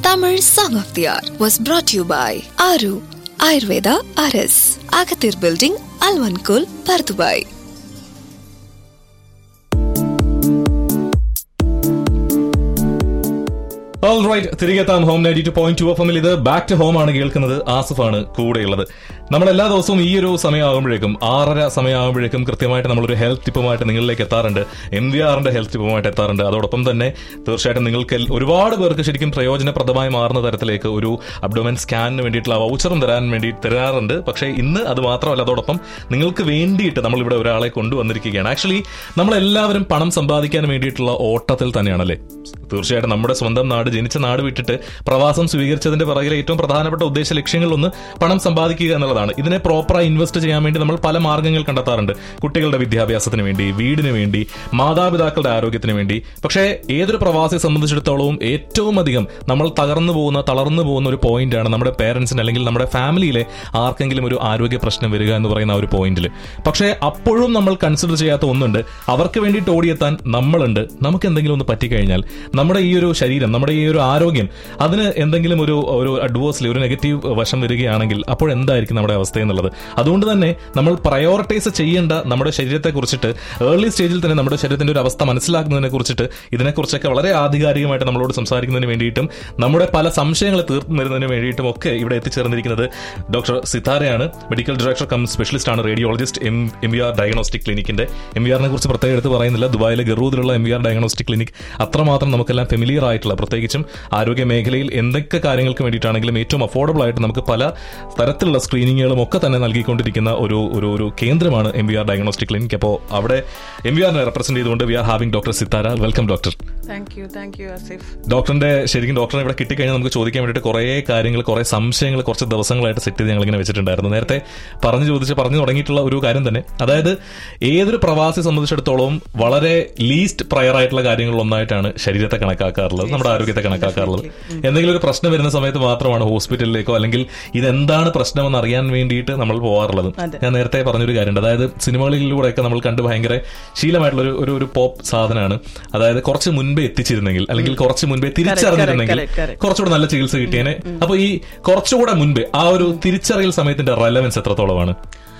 Tamil Song of the Hour was brought to you by Aru Ayurveda RS, Agathir Building, Alvankul, Pardubai. All right തിരികെ എത്താം home ninety two point two F എമ്മിൽ ഇത് back to home ആണ് കേൾക്കുന്നത് ആസിഫാണ് കൂടെയുള്ളത് നമ്മൾ എല്ലാ ദിവസവും ഈ ഒരു സമയമാകുമ്പോഴേക്കും ആറര സമയമാകുമ്പോഴേക്കും കൃത്യമായിട്ട് നമ്മളൊരു ഹെൽത്ത് ടിപ്പുമായിട്ട് നിങ്ങളിലേക്ക് എത്താറുണ്ട് എം വി ആറിന്റെ ഹെൽത്ത് ടിപ്പുമായിട്ട് എത്താറുണ്ട് അതോടൊപ്പം തന്നെ തീർച്ചയായിട്ടും നിങ്ങൾക്ക് എൽ- ഒരുപാട് പേർക്ക് ശരിക്കും പ്രയോജനപ്രദമായി മാറുന്ന തരത്തിലേക്ക് ഒരു അബ്ഡോമൻ സ്കാനിന് വേണ്ടിയിട്ടുള്ള വൗച്ചറും തരാൻ വേണ്ടി തരാറുണ്ട് പക്ഷേ ഇന്ന് അത് മാത്രമല്ല അതോടൊപ്പം നിങ്ങൾക്ക് വേണ്ടിയിട്ട് നമ്മളിവിടെ ഒരാളെ കൊണ്ടുവന്നിരിക്കുകയാണ് ആക്ച്വലി നമ്മളെല്ലാവരും പണം സമ്പാദിക്കാൻ വേണ്ടിയിട്ടുള്ള ഓട്ടത്തിൽ തന്നെയാണല്ലേ തീർച്ചയായിട്ടും നമ്മുടെ സ്വന്തം നാട് ജനിച്ച നാട് വിട്ടിട്ട് പ്രവാസം സ്വീകരിച്ചതിന്റെ പിറകിലെ ഏറ്റവും പ്രധാനപ്പെട്ട ഉദ്ദേശ ലക്ഷ്യങ്ങളിലൊന്ന് പണം സമ്പാദിക്കുക എന്നുള്ളതാണ് ഇതിനെ പ്രോപ്പറായി ഇൻവെസ്റ്റ് ചെയ്യാൻ വേണ്ടി നമ്മൾ പല മാർഗ്ഗങ്ങൾ കണ്ടെത്താറുണ്ട് കുട്ടികളുടെ വിദ്യാഭ്യാസത്തിന് വേണ്ടി വീടിന് വേണ്ടി മാതാപിതാക്കളുടെ ആരോഗ്യത്തിന് വേണ്ടി പക്ഷേ ഏതൊരു പ്രവാസിയെ സംബന്ധിച്ചിടത്തോളവും ഏറ്റവും അധികം നമ്മൾ തകർന്നു പോകുന്ന തളർന്നു പോകുന്ന ഒരു പോയിന്റാണ് നമ്മുടെ പേരൻസിന് അല്ലെങ്കിൽ നമ്മുടെ ഫാമിലിയിലെ ആർക്കെങ്കിലും ഒരു ആരോഗ്യ പ്രശ്നം വരിക എന്ന് പറയുന്ന ആ ഒരു പോയിന്റിൽ പക്ഷേ അപ്പോഴും നമ്മൾ കൺസിഡർ ചെയ്യാത്ത ഒന്നുണ്ട് അവർക്ക് വേണ്ടിയിട്ട് ഓടിയെത്താൻ നമ്മളുണ്ട് നമുക്ക് എന്തെങ്കിലും ഒന്ന് പറ്റിക്കഴിഞ്ഞാൽ നമ്മുടെ ഈ ഒരു ശരീരം നമ്മുടെ ഈ ഒരു ആരോഗ്യം അതിന് എന്തെങ്കിലും ഒരു ഒരു അഡ്വേഴ്സ്ലി ഒരു നെഗറ്റീവ് വശം വരികയാണെങ്കിൽ അപ്പോൾ എന്തായിരിക്കും നമ്മുടെ അവസ്ഥ എന്നുള്ളത് അതുകൊണ്ട് തന്നെ നമ്മൾ പ്രയോറിറ്റൈസ് ചെയ്യേണ്ട നമ്മുടെ ശരീരത്തെ കുറിച്ചിട്ട് ഏർലി സ്റ്റേജിൽ തന്നെ നമ്മുടെ ശരീരത്തിന്റെ ഒരു അവസ്ഥ മനസ്സിലാക്കുന്നതിനെ കുറിച്ചിട്ട് ഇതിനെക്കുറിച്ചൊക്കെ വളരെ ആധികാരികമായിട്ട് നമ്മളോട് സംസാരിക്കുന്നതിന് വേണ്ടിയിട്ടും നമ്മുടെ പല സംശയങ്ങൾ തീർന്നു വരുന്നതിന് വേണ്ടിയിട്ടും ഒക്കെ ഇവിടെ എത്തിച്ചേർന്നിരിക്കുന്നത് ഡോക്ടർ സിതാരയാണ് മെഡിക്കൽ ഡയറക്ടർ കം സ്പെഷ്യലിസ്റ്റ് ആണ് radiologist M M V R diagnostic ക്ലിനിക്കിന്റെ എം വി ആറിനെ കുറിച്ച് പ്രത്യേകം എടുത്ത് പറയുന്നില്ല ദുബായിലെ ഗറൂദിലുള്ള M V R diagnostic clinic അത്രമാത്രം നമുക്കെല്ലാം ഫെമിലിയർ ആയിട്ടുള്ള പ്രത്യേകിച്ചും ആരോഗ്യ മേഖലയിൽ എന്തൊക്കെ കാര്യങ്ങൾക്ക് വേണ്ടിയിട്ടാണെങ്കിലും ഏറ്റവും അഫോർഡബിൾ ആയിട്ട് നമുക്ക് പല തരത്തിലുള്ള സ്ക്രീനിങ്ങുകളും ഒക്കെ തന്നെ നൽകിക്കൊണ്ടിരിക്കുന്ന ഒരു ഒരു ഒരു കേന്ദ്രമാണ് M V R diagnostic clinic അപ്പോൾ അവിടെ എം വി ആറിനെ റെപ്രസെന്റ് ചെയ്തുകൊണ്ട് we are having doctor Sithara welcome doctor thank you thank you Asif ഡോക്ടറിന്റെ ശരിക്കും ഡോക്ടറെ ഇവിടെ കിട്ടിക്കഴിഞ്ഞാൽ നമുക്ക് ചോദിക്കാൻ വേണ്ടിയിട്ട് കുറേ കാര്യങ്ങൾ കുറേ സംശയങ്ങൾ കുറച്ച് ദിവസങ്ങളായിട്ട് സെറ്റ് ചെയ്ത് ഞങ്ങൾ ഇങ്ങനെ വെച്ചിട്ടുണ്ടായിരുന്നു നേരത്തെ പറഞ്ഞു ചോദിച്ച് പറഞ്ഞു തുടങ്ങിയിട്ടുള്ള ഒരു കാര്യം തന്നെ അതായത് ഏതൊരു പ്രവാസിയെ സംബന്ധിച്ചിടത്തോളം വളരെ ലീസ്റ്റ് പ്രയർ ആയിട്ടുള്ള കാര്യങ്ങളിൽ ഒന്നായിട്ടാണ് ശരീരത്തെ കണക്കാക്കാറുള്ളത് നമ്മുടെ ആരോഗ്യത്തെ കണക്കാക്കാറുള്ളത് എന്തെങ്കിലും ഒരു പ്രശ്നം വരുന്ന സമയത്ത് മാത്രമാണ് ഹോസ്പിറ്റലിലേക്കോ അല്ലെങ്കിൽ ഇതെന്താണ് പ്രശ്നമെന്ന് അറിയാൻ വേണ്ടിയിട്ട് നമ്മൾ പോകാറുള്ളത് അതെ. ഞാൻ നേരത്തെ പറഞ്ഞൊരു കാര്യമുണ്ട് അതായത് സിനിമകളിലൂടെയൊക്കെ നമ്മൾ കണ്ട് ഭയങ്കര ശീലമായിട്ടുള്ള ഒരു ഒരു ഒരു പോപ്പ് സാധനമാണ് അതായത് കുറച്ച് മുൻപേ എത്തിച്ചിരുന്നെങ്കിൽ അല്ലെങ്കിൽ കുറച്ച് മുൻപേ തിരിച്ചറിഞ്ഞിരുന്നെങ്കിൽ correct, correct. കുറച്ചുകൂടെ നല്ല ചികിത്സ കിട്ടിയേനെ അപ്പൊ ഈ കുറച്ചുകൂടെ മുൻപേ ആ ഒരു തിരിച്ചറിയൽ സമയത്തിന്റെ റെലവൻസ് എത്രത്തോളമാണ്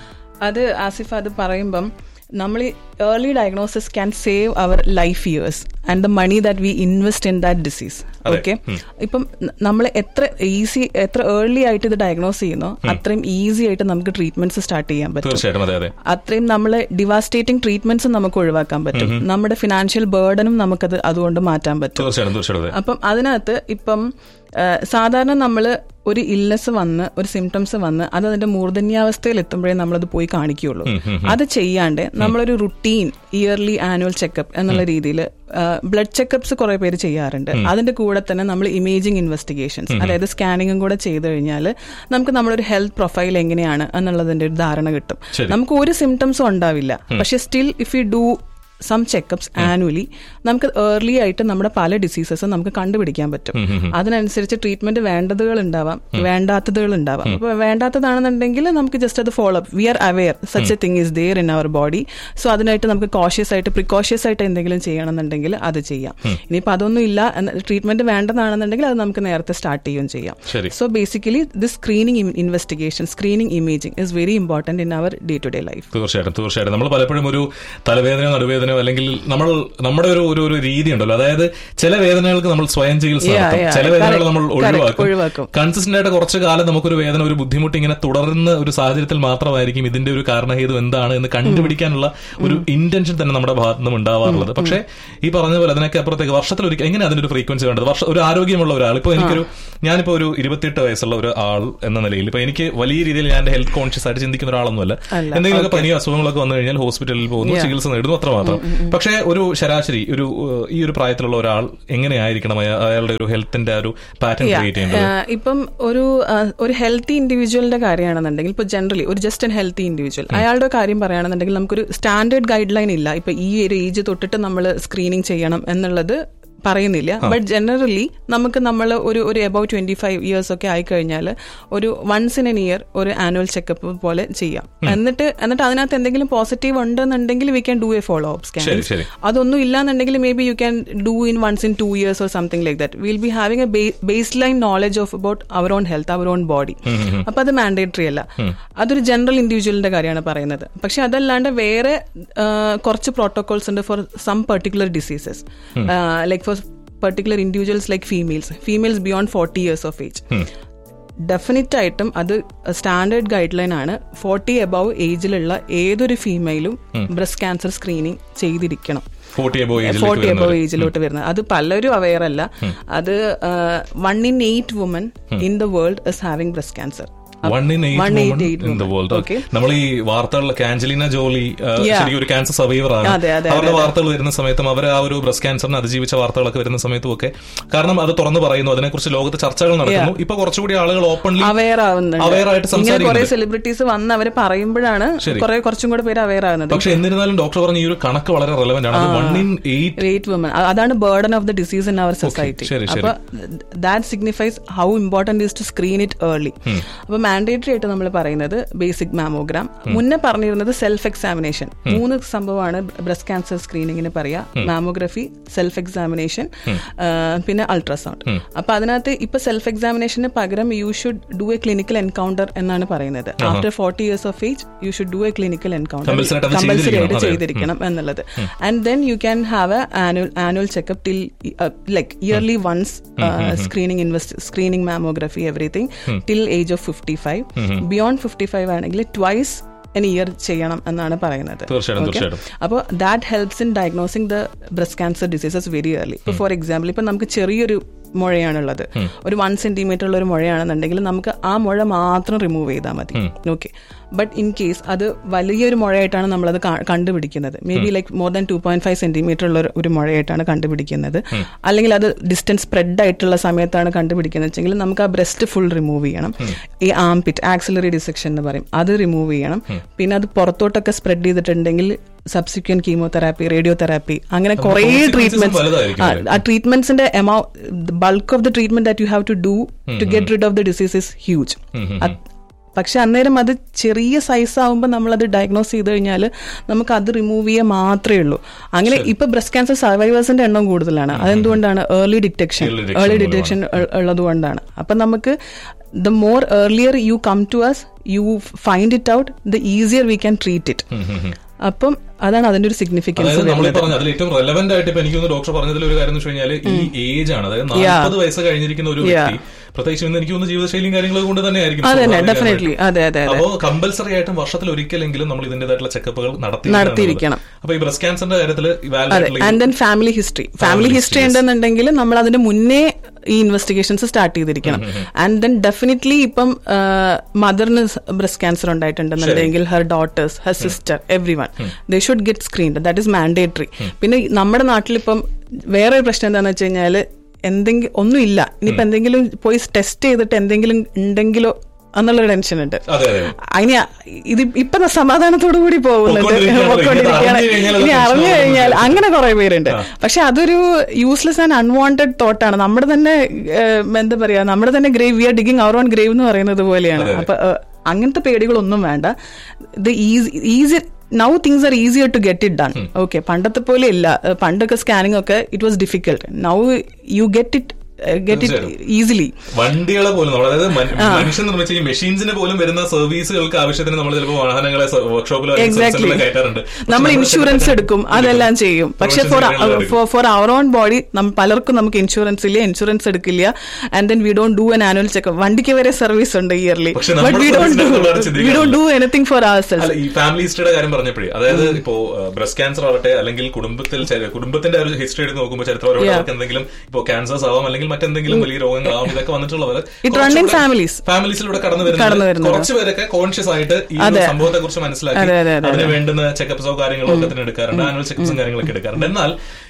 അത് ആസിഫ് അത് പറയുമ്പം നമ്മൾ early diagnosis can save our life years and the money that we invest in that disease അതെ. ഓക്കെ ഇപ്പം നമ്മൾ എത്ര ഈസി എത്ര ഏർലി ആയിട്ട് ഇത് ഡയഗ്നോസ് ചെയ്യുന്നോ അത്രയും ഈസി ആയിട്ട് നമുക്ക് ട്രീറ്റ്മെന്റ്സ് സ്റ്റാർട്ട് ചെയ്യാൻ പറ്റും തീർച്ചയായിട്ടും അതെ അതെ അത്രയും നമ്മൾ ഡിവാസ്റ്റേറ്റിംഗ് ട്രീറ്റ്മെന്റ്സും നമുക്ക് ഒഴിവാക്കാൻ പറ്റും നമ്മുടെ ഫിനാൻഷ്യൽ ബേർഡനും നമുക്കത് അതുകൊണ്ട് മാറ്റാൻ പറ്റും തീർച്ചയായിട്ടും തീർച്ചയായിട്ടും അതെ അപ്പം അതിനകത്ത് ഇപ്പം ആ, സാധാരണ നമ്മൾ ഒരു ഇൽനെസ് വന്ന് ഒരു സിംറ്റംസ് വന്ന് അത് അതിന്റെ മൂർധന്യാവസ്ഥയിൽ എത്തുമ്പോഴേ നമ്മളത് പോയി കാണിക്കുകയുള്ളൂ അത് ചെയ്യാണ്ട് നമ്മളൊരു റുട്ടീൻ ഇയർലി ആനുവൽ ചെക്കപ്പ് എന്നുള്ള രീതിയിൽ ബ്ലഡ് ചെക്കപ്സ് കുറെ പേര് ചെയ്യാറുണ്ട് അതിന്റെ കൂടെ തന്നെ നമ്മൾ ഇമേജിംഗ് ഇൻവെസ്റ്റിഗേഷൻസ് അതായത് സ്കാനിങ്ങും കൂടെ ചെയ്തു കഴിഞ്ഞാൽ നമുക്ക് നമ്മളൊരു ഹെൽത്ത് പ്രൊഫൈൽ എങ്ങനെയാണ് എന്നുള്ളതിന്റെ ഒരു ധാരണ കിട്ടും ശരി. നമുക്ക് ഒരു സിംറ്റംസും ഉണ്ടാവില്ല പക്ഷെ still if you do some checkups annually നമുക്ക് ഏർലി ആയിട്ട് നമ്മുടെ പല ഡിസീസസും നമുക്ക് കണ്ടുപിടിക്കാൻ പറ്റും അതിനനുസരിച്ച് ട്രീറ്റ്മെന്റ് വേണ്ടതുകൾ ഉണ്ടാവാം വേണ്ടാത്തതുകൾ ഉണ്ടാവാം അപ്പൊ വേണ്ടാത്തതാണെന്നുണ്ടെങ്കിൽ നമുക്ക് ജസ്റ്റ് അത് follow up we are aware such a thing is there in our body so അതിനായിട്ട് നമുക്ക് കോഷ്യസ് ആയിട്ട് പ്രിക്കോഷ്യസ് ആയിട്ട് എന്തെങ്കിലും ചെയ്യണമെന്നുണ്ടെങ്കിൽ അത് ചെയ്യാം ഇനിയിപ്പോൾ അതൊന്നും ഇല്ല ട്രീറ്റ്മെന്റ് വേണ്ടതാണെന്നുണ്ടെങ്കിൽ അത് നമുക്ക് നേരത്തെ സ്റ്റാർട്ട് ചെയ്യുകയും ചെയ്യാം ശരി so basically this screening investigation screening imaging is very important in our day to day life തീർച്ചയായിട്ടും തീർച്ചയായിട്ടും നമ്മൾ പലപ്പോഴും ഒരു തലവേദനയോ നടുവേദനയോ അല്ലെങ്കിൽ നമ്മൾ നമ്മുടെ ഒരു ഒരു ഒരു രീതി ഉണ്ടല്ലോ അതായത് ചില വേദനകൾക്ക് നമ്മൾ സ്വയം ചികിത്സ Yeah, നടത്തും yeah, ചില വേദനകൾ correct, നമ്മൾ correct, ഒഴിവാക്കും ഒഴിവാക്കും. കൺസിസ്റ്റന്റ് ആയിട്ട് കുറച്ച് കാലം നമുക്കൊരു വേദന ഒരു ബുദ്ധിമുട്ട് ഇങ്ങനെ തുടർന്ന് ഒരു സാഹചര്യത്തിൽ മാത്രമായിരിക്കും ഇതിന്റെ ഒരു കാരണഹേതു എന്താണ് എന്ന് കണ്ടുപിടിക്കാനുള്ള ഒരു ഇന്റൻഷൻ തന്നെ നമ്മുടെ ഭാഗത്ത് നിന്നും ഉണ്ടാവാറുള്ളത് പക്ഷേ ഈ പറഞ്ഞ പോലെ അതിനൊക്കെ അപ്പുറത്തേക്ക് വർഷത്തിൽ ഒരിക്കൽ എങ്ങനെ അതിന്റെ ഒരു ഫ്രീക്വൻസി വേണ്ടത് വർഷം ഒരു ആരോഗ്യമുള്ള ഒരാൾ ഇപ്പൊ എനിക്കൊരു ഞാനിപ്പോ ഒരു ഇരുപത്തിയെട്ട് വയസ്സുള്ള ഒരു ആൾ എന്ന നിലയിൽ ഇപ്പൊ എനിക്ക് വലിയ രീതിയിൽ ഞാൻ എന്റെ ഹെൽത്ത് കോൺഷ്യസ് ആയിട്ട് ചിന്തിക്കുന്ന ഒരാളൊന്നുമല്ല അല്ല, എന്തെങ്കിലുമൊക്കെ പനിയോ അസുഖങ്ങളൊക്കെ വന്നു കഴിഞ്ഞാൽ ഹോസ്പിറ്റലിൽ പോകുന്നു Yeah. ചികിത്സ നേടുന്നു അത്രമാത്രം പക്ഷേ ഒരു ശരാശരി ഒരു ഏഹ്, ഈ ഒരു പ്രായത്തിലുള്ള ഒരാൾ എങ്ങനെയായിരിക്കണം അയ- അയാളുടെ ഒരു ഹെൽത്തിന്റെ ആ ഒരു പാറ്റേൺ ക്രിയേറ്റ് ചെയ്യേണ്ടത് ആഹ് ഇപ്പം ഒരു ആഹ് ഒരു ഹെൽത്തി ഇൻഡിവിജ്വലിന്റെ കാര്യമാണെന്നുണ്ടെങ്കിൽ ഇപ്പൊ ജനറലി ഒരു ജസ്റ്റ് എൻ ഹെൽത്തി ഇൻഡിവിജ്വൽ അയാളുടെ കാര്യം പറയുകയാണെന്നുണ്ടെങ്കിൽ നമുക്കൊരു സ്റ്റാൻഡേർഡ് ഗൈഡ് ലൈൻ ഇല്ല ഇപ്പൊ ഈ ഒരു ഏജ് തൊട്ടിട്ട് നമ്മൾ സ്ക്രീനിങ് ചെയ്യണം എന്നുള്ളത് പറയുന്നില്ല ബട്ട് ജനറലി നമുക്ക് നമ്മൾ ഒരു ഒരു അബൌട്ട് ട്വന്റി ഫൈവ് ഇയേഴ്സ് ഒക്കെ ആയി കഴിഞ്ഞാൽ ഒരു വൺസ് ഇൻ എൻ ഇയർ ഒരു ആനുവൽ ചെക്കപ്പ് പോലെ ചെയ്യാം എന്നിട്ട് എന്നിട്ട് അതിനകത്ത് എന്തെങ്കിലും പോസിറ്റീവ് ഉണ്ടെന്നുണ്ടെങ്കിൽ we can do a follow up scan ശരി ശരി അതൊന്നും ഇല്ലാന്നുണ്ടെങ്കിൽ may be you can do in once in two years or something like that will be having a baseline knowledge of about our own health our own body അപ്പൊ അത് mandatory അല്ല അതൊരു general ഇൻഡിവിജ്വലിന്റെ കാര്യമാണ് പറയുന്നത് പക്ഷെ അതല്ലാണ്ട് വേറെ ആ, കുറച്ച് പ്രോട്ടോകോൾസ് ഉണ്ട് for some particular diseases like for particular individuals like females females beyond forty years of age definite ആയിട്ടും അത് സ്റ്റാൻഡേർഡ് ഗൈഡ് ലൈൻ ആണ് ഫോർട്ടി എബവ് ഏജിലുള്ള ഏതൊരു ഫീമെയിലും ബ്രസ്റ്റ് ക്യാൻസർ സ്ക്രീനിങ് ചെയ്തിരിക്കണം ഫോർട്ടി എബോ ഫോർട്ടി എബവ് ഏജിലോട്ട് വരുന്നത് അത് പലരും അവെയർ അല്ല അത് one in eight woman in the world is having breast cancer one in One in eight eight in the women. World Okay. നമ്മൾ ഈ വാർത്തകളിലൊക്കെ ആഞ്ചലിന ജോളി ആ, Yeah. ശരിക്കും ഒരു ക്യാൻസർ സർവൈവർ ആണ് അതെ, അതെ, അവരുടെ വാർത്തകൾ വരുന്ന സമയത്തും അവർ ആ ഒരു ബ്രസ്റ്റ് ക്യാൻസറിനെ അതിജീവിച്ച വാർത്തകളൊക്കെ വരുന്ന സമയത്തും ഒക്കെ കാരണം അത് തുറന്നു പറയുന്നു അതിനെക്കുറിച്ച് ലോകത്ത് ചർച്ചകൾ നടക്കുന്നു ഇപ്പൊ കുറച്ചുകൂടി ആളുകൾ ഓപ്പൺലി അവെയർ ആവുന്നുണ്ട് Aware ആയിട്ട് ഇങ്ങനെ കുറെ സംസാരിക്കുന്നുണ്ട്. സെലിബ്രിറ്റീസ് വന്ന് അവര് പറയുമ്പോഴാണ് ശരി. കുറെ കുറച്ചും കൂടെ പേര് അവെയർ ആവുന്നത് പക്ഷെ എന്നിരുന്നാലും ഡോക്ടർ പറഞ്ഞ ഈ ഒരു കണക്ക് വളരെ റെലവെന്റ് ആണ് one in eight rate woman അതാണ് burden of the disease in our society ശരി, ശരി. അപ്പൊ that signifies how important is to screen it early അപ്പൊ മാൻഡേറ്ററി ആയിട്ട് നമ്മൾ പറയുന്നത് ബേസിക് മാമോഗ്രാം മുന്നേ പറഞ്ഞിരുന്നത് സെൽഫ് എക്സാമിനേഷൻ മൂന്ന് സംഭവമാണ് ബ്രസ്റ്റ് ക്യാൻസർ സ്ക്രീനിങ്ങിന് പറയാ മാമോഗ്രഫി സെൽഫ് എക്സാമിനേഷൻ പിന്നെ അൾട്രാസൗണ്ട് അപ്പൊ അതിനകത്ത് ഇപ്പൊ സെൽഫ് എക്സാമിനേഷന് പകരം you should do a clinical encounter എന്നാണ് പറയുന്നത് after forty years of age you should do a clinical encounter Compulsory ആയിട്ട് അത് കമ്പൽസറി ആയിട്ട് ചെയ്തിരിക്കണം, അതെ. ചെയ്തിരിക്കണം എന്നുള്ളത് and then you can have a annual annual checkup till like yearly once screening invest screening mammography everything till age of fifty five beyond fifty five ആണെങ്കിൽ twice an year ചെയ്യണം എന്നാണ് പറയുന്നത് തീർച്ചയായിട്ടും Okay? തീർച്ചയായിട്ടും അപ്പോൾ that helps in diagnosing the breast cancer diseases very early ഇപ്പോൾ for example ഇപ്പം നമുക്ക് ചെറിയൊരു മുഴയാണുള്ളത് ഒരു വൺ സെന്റിമീറ്റർ ഉള്ള ഒരു മുഴയാണെന്നുണ്ടെങ്കിൽ നമുക്ക് ആ മുഴ മാത്രം റിമൂവ് ചെയ്താൽ മതി ഓക്കെ ബട്ട് ഇൻ കേസ് അത് വലിയൊരു മുഴയായിട്ടാണ് നമ്മളത് കാ- കണ്ടുപിടിക്കുന്നത് may be like more than two point five centimetre ഉള്ള ഒരു- ഒരു മുഴയായിട്ടാണ് കണ്ടുപിടിക്കുന്നത് അല്ലെങ്കിൽ അത് ഡിസ്റ്റൻസ് സ്പ്രെഡ് ആയിട്ടുള്ള സമയത്താണ് കണ്ടുപിടിക്കുന്നത് വെച്ചെങ്കിൽ നമുക്ക് ആ ബ്രസ്റ്റ് ഫുൾ റിമൂവ് ചെയ്യണം ഈ ആം പിറ്റ് ആക്സിലറി ഡിസെക്ഷൻ എന്ന് പറയും അത് റിമൂവ് ചെയ്യണം പിന്നെ അത് പുറത്തോട്ടൊക്കെ സ്പ്രെഡ് ചെയ്തിട്ടുണ്ടെങ്കിൽ സബ്സിക്വന്റ് കീമോതെറാപ്പി റേഡിയോ തെറാപ്പി അങ്ങനെ കുറേ consequences ട്രീറ്റ്മെന്റ് വലുതായിരിക്കും അല്ലേ? ആ ട്രീറ്റ്മെന്റ്സിന്റെ bulk of the treatment that you have to do to get rid of the disease is huge പക്ഷെ അന്നേരം അത് ചെറിയ സൈസ് ആവുമ്പോൾ നമ്മൾ അത് ഡയഗ്നോസ് ചെയ്ത് കഴിഞ്ഞാൽ നമുക്ക് അത് റിമൂവ് ചെയ്യാൻ മാത്രമേ ഉള്ളൂ അങ്ങനെ ഇപ്പൊ ബ്രസ്റ്റ് ക്യാൻസർ സർവൈവേഴ്സിന്റെ എണ്ണം കൂടുതലാണ് അതെന്തുകൊണ്ടാണ് early detection Early detection early detection ഉള്ളത് കൊണ്ടാണ് അപ്പൊ നമുക്ക് the more earlier you come to as you find it out the easier we can treat it അപ്പം അതാണ് അതിന്റെ ഒരു സിഗ്നിഫിക്കൻസ് അതായത് നമ്മൾ പറഞ്ഞ അതിൽ ഏറ്റവും റെലവെന്റ് ആയിട്ട് ഇപ്പൊ എനിക്ക് ഡോക്ടർ പറഞ്ഞതിൽ ഒരു കാര്യം എന്ന് വെച്ച് കഴിഞ്ഞാൽ ഈ ഏജ് ആണ് അതായത് നാൽപ്പത് വയസ്സ് കഴിഞ്ഞിരിക്കുന്ന ഒരു വ്യക്തി പ്രത്യേകിച്ച് ഇന്ന് എനിക്ക് തോന്നുന്നു ജീവിതശൈലിയും കാര്യങ്ങളും കൊണ്ട് തന്നെ ആയിരിക്കും അതെ സ്വാഭാവികമായിട്ടും. ഡെഫിനറ്റ്ലി അതെ അതെ അതെ അപ്പോ കമ്പൽസറി ആയിട്ടും വർഷത്തിൽ ഒരിക്കലെങ്കിലും നമ്മൾ ഇതിന്റേതായിട്ടുള്ള ചെക്കപ്പുകൾ നടത്തി നടത്തിയിരിക്കണം. അപ്പൊ ഈ ബ്രസ്റ്റ് ക്യാൻസറിന്റെ കാര്യത്തിൽ അതെ and then family history family history ഉണ്ടെന്നുണ്ടെങ്കിൽ നമ്മൾ അതിന്റെ മുന്നേ ഈ ഇൻവെസ്റ്റിഗേഷൻസ് സ്റ്റാർട്ട് ചെയ്തിരിക്കണം ആൻഡ് ദെൻ ഡെഫിനറ്റ്ലി ഇപ്പം മദറിന് ബ്രസ്റ്റ് ക്യാൻസർ ഉണ്ടായിട്ടുണ്ടെന്നുണ്ടെങ്കിൽ her daughters her sister every one they should get screened that is mandatory പിന്നെ നമ്മുടെ നാട്ടിലിപ്പം വേറെ ഒരു പ്രശ്നം എന്താണെന്ന് വെച്ച് കഴിഞ്ഞാൽ എന്തെങ്കിലും ഒന്നുമില്ല ഇനിയിപ്പോ എന്തെങ്കിലും പോയി ടെസ്റ്റ് ചെയ്തിട്ട് എന്തെങ്കിലും ഉണ്ടെങ്കിലോ എന്നുള്ളൊരു ടെൻഷൻ ഉണ്ട് അതെ അതെ അതിന് ഇത് ഇപ്പൊ സമാധാനത്തോടു കൂടി പോകുന്നുണ്ട് പൊക്കോണ്ടിരിക്കുകയാണ്. പൊക്കോണ്ടിരിക്കുകയാണ്. ഇനി അറിഞ്ഞു കഴിഞ്ഞാൽ അത് ഇനി അറിഞ്ഞു പ്രശ്നമാകും. കഴിഞ്ഞാൽ അങ്ങനെ കുറെ പേരുണ്ട് പക്ഷെ അതൊരു യൂസ്ലെസ് ആൻഡ് അൺവാണ്ടഡ് തോട്ടാണ് നമ്മുടെ തന്നെ ഏഹ്, എന്താ പറയാ നമ്മുടെ തന്നെ grave we are digging our own grave എന്ന് പറയുന്നത് പോലെയാണ് അപ്പൊ ഏഹ്, അങ്ങനത്തെ പേടികളൊന്നും വേണ്ട ഇത് easy now things are easier to get it done okay പണ്ടത്തെ പോലെ ഇല്ല ഏഹ്, പണ്ടൊക്കെ സ്കാനിങ് ഒക്കെ it was difficult now you get it get it easily വണ്ടികളെ പോലും നമ്മൾ അതായത് മൻ- മനുഷ്യൻ നിർമ്മിച്ച ഈ മെഷീൻസിന് പോലും വരുന്ന സർവീസുകൾക്ക് ആവശ്യത്തിന് നമ്മൾ ചിലപ്പോൾ വാഹനങ്ങളെ വർക്ക്ഷോപ്പിലോ എക്സാക്ട്ലി കയറ്റാറുണ്ട് പക്ഷെ നമ്മൾ നമ്മുടെ ഇൻഷുറൻസ് ശരീരത്തിന് എടുക്കും അതെല്ലാം ചെയ്യും പക്ഷെ ഫോർ Provisions എടുക്കും. For for our own body പലർക്കും നമുക്ക് ഇൻഷുറൻസ് ഇല്ല ഇൻഷുറൻസ് എടുക്കില്ല and then we don't do an annual checkup വണ്ടിക്ക് വരെ സർവീസ് ഉണ്ട് ഇയർലി പക്ഷെ ബട്ട് നമ്മുടെ വി ഡോണ്ട് service നെ കുറിച്ച് do we don't do anything for our self അല്ല ഈ ഫാമിലി ഹിസ്റ്ററിയുടെ കാര്യം പറഞ്ഞപ്പോഴേ അതായത് ഇപ്പോ ബ്രസ്റ്റ് ക്യാൻസർ ആവട്ടെ അല്ലെങ്കിൽ കുടുംബത്തിൽ ചരി- കുടുംബത്തിന്റെ ഒരു ഹിസ്റ്ററി എടുത്ത് നോക്കുമ്പോൾ ചരിത്രപരമായിട്ട് Yeah. അവർക്ക് എന്തെങ്കിലും ഇപ്പോ ക്യാൻസേഴ്സ് ആവാം അല്ലെങ്കിൽ മറ്റെന്തെങ്കിലും വലിയ രോഗങ്ങളാവാം ഇതൊക്കെ വന്നിട്ടുള്ളവർ It run in families. ഫാമിലീസിലൂടെ കടന്നു കടന്നു വരുന്നത് വരുന്നത്. കുറച്ച് പേരൊക്കെ കോൺഷ്യസ് ആയിട്ട് ഈ ഒരു അതെ. സംഭവത്തെ കുറിച്ച് മനസ്സിലാക്കി അതെ, അതെ, അതെ, അതിന് വേണ്ടുന്ന ചെക്കപ്സോ കാര്യങ്ങളോ ഒക്കെ തന്നെ എടുക്കാറുണ്ട് ആനുവൽ ചെക്കപ്സും കാര്യങ്ങളൊക്കെ എടുക്കാറുണ്ട് എന്നാൽ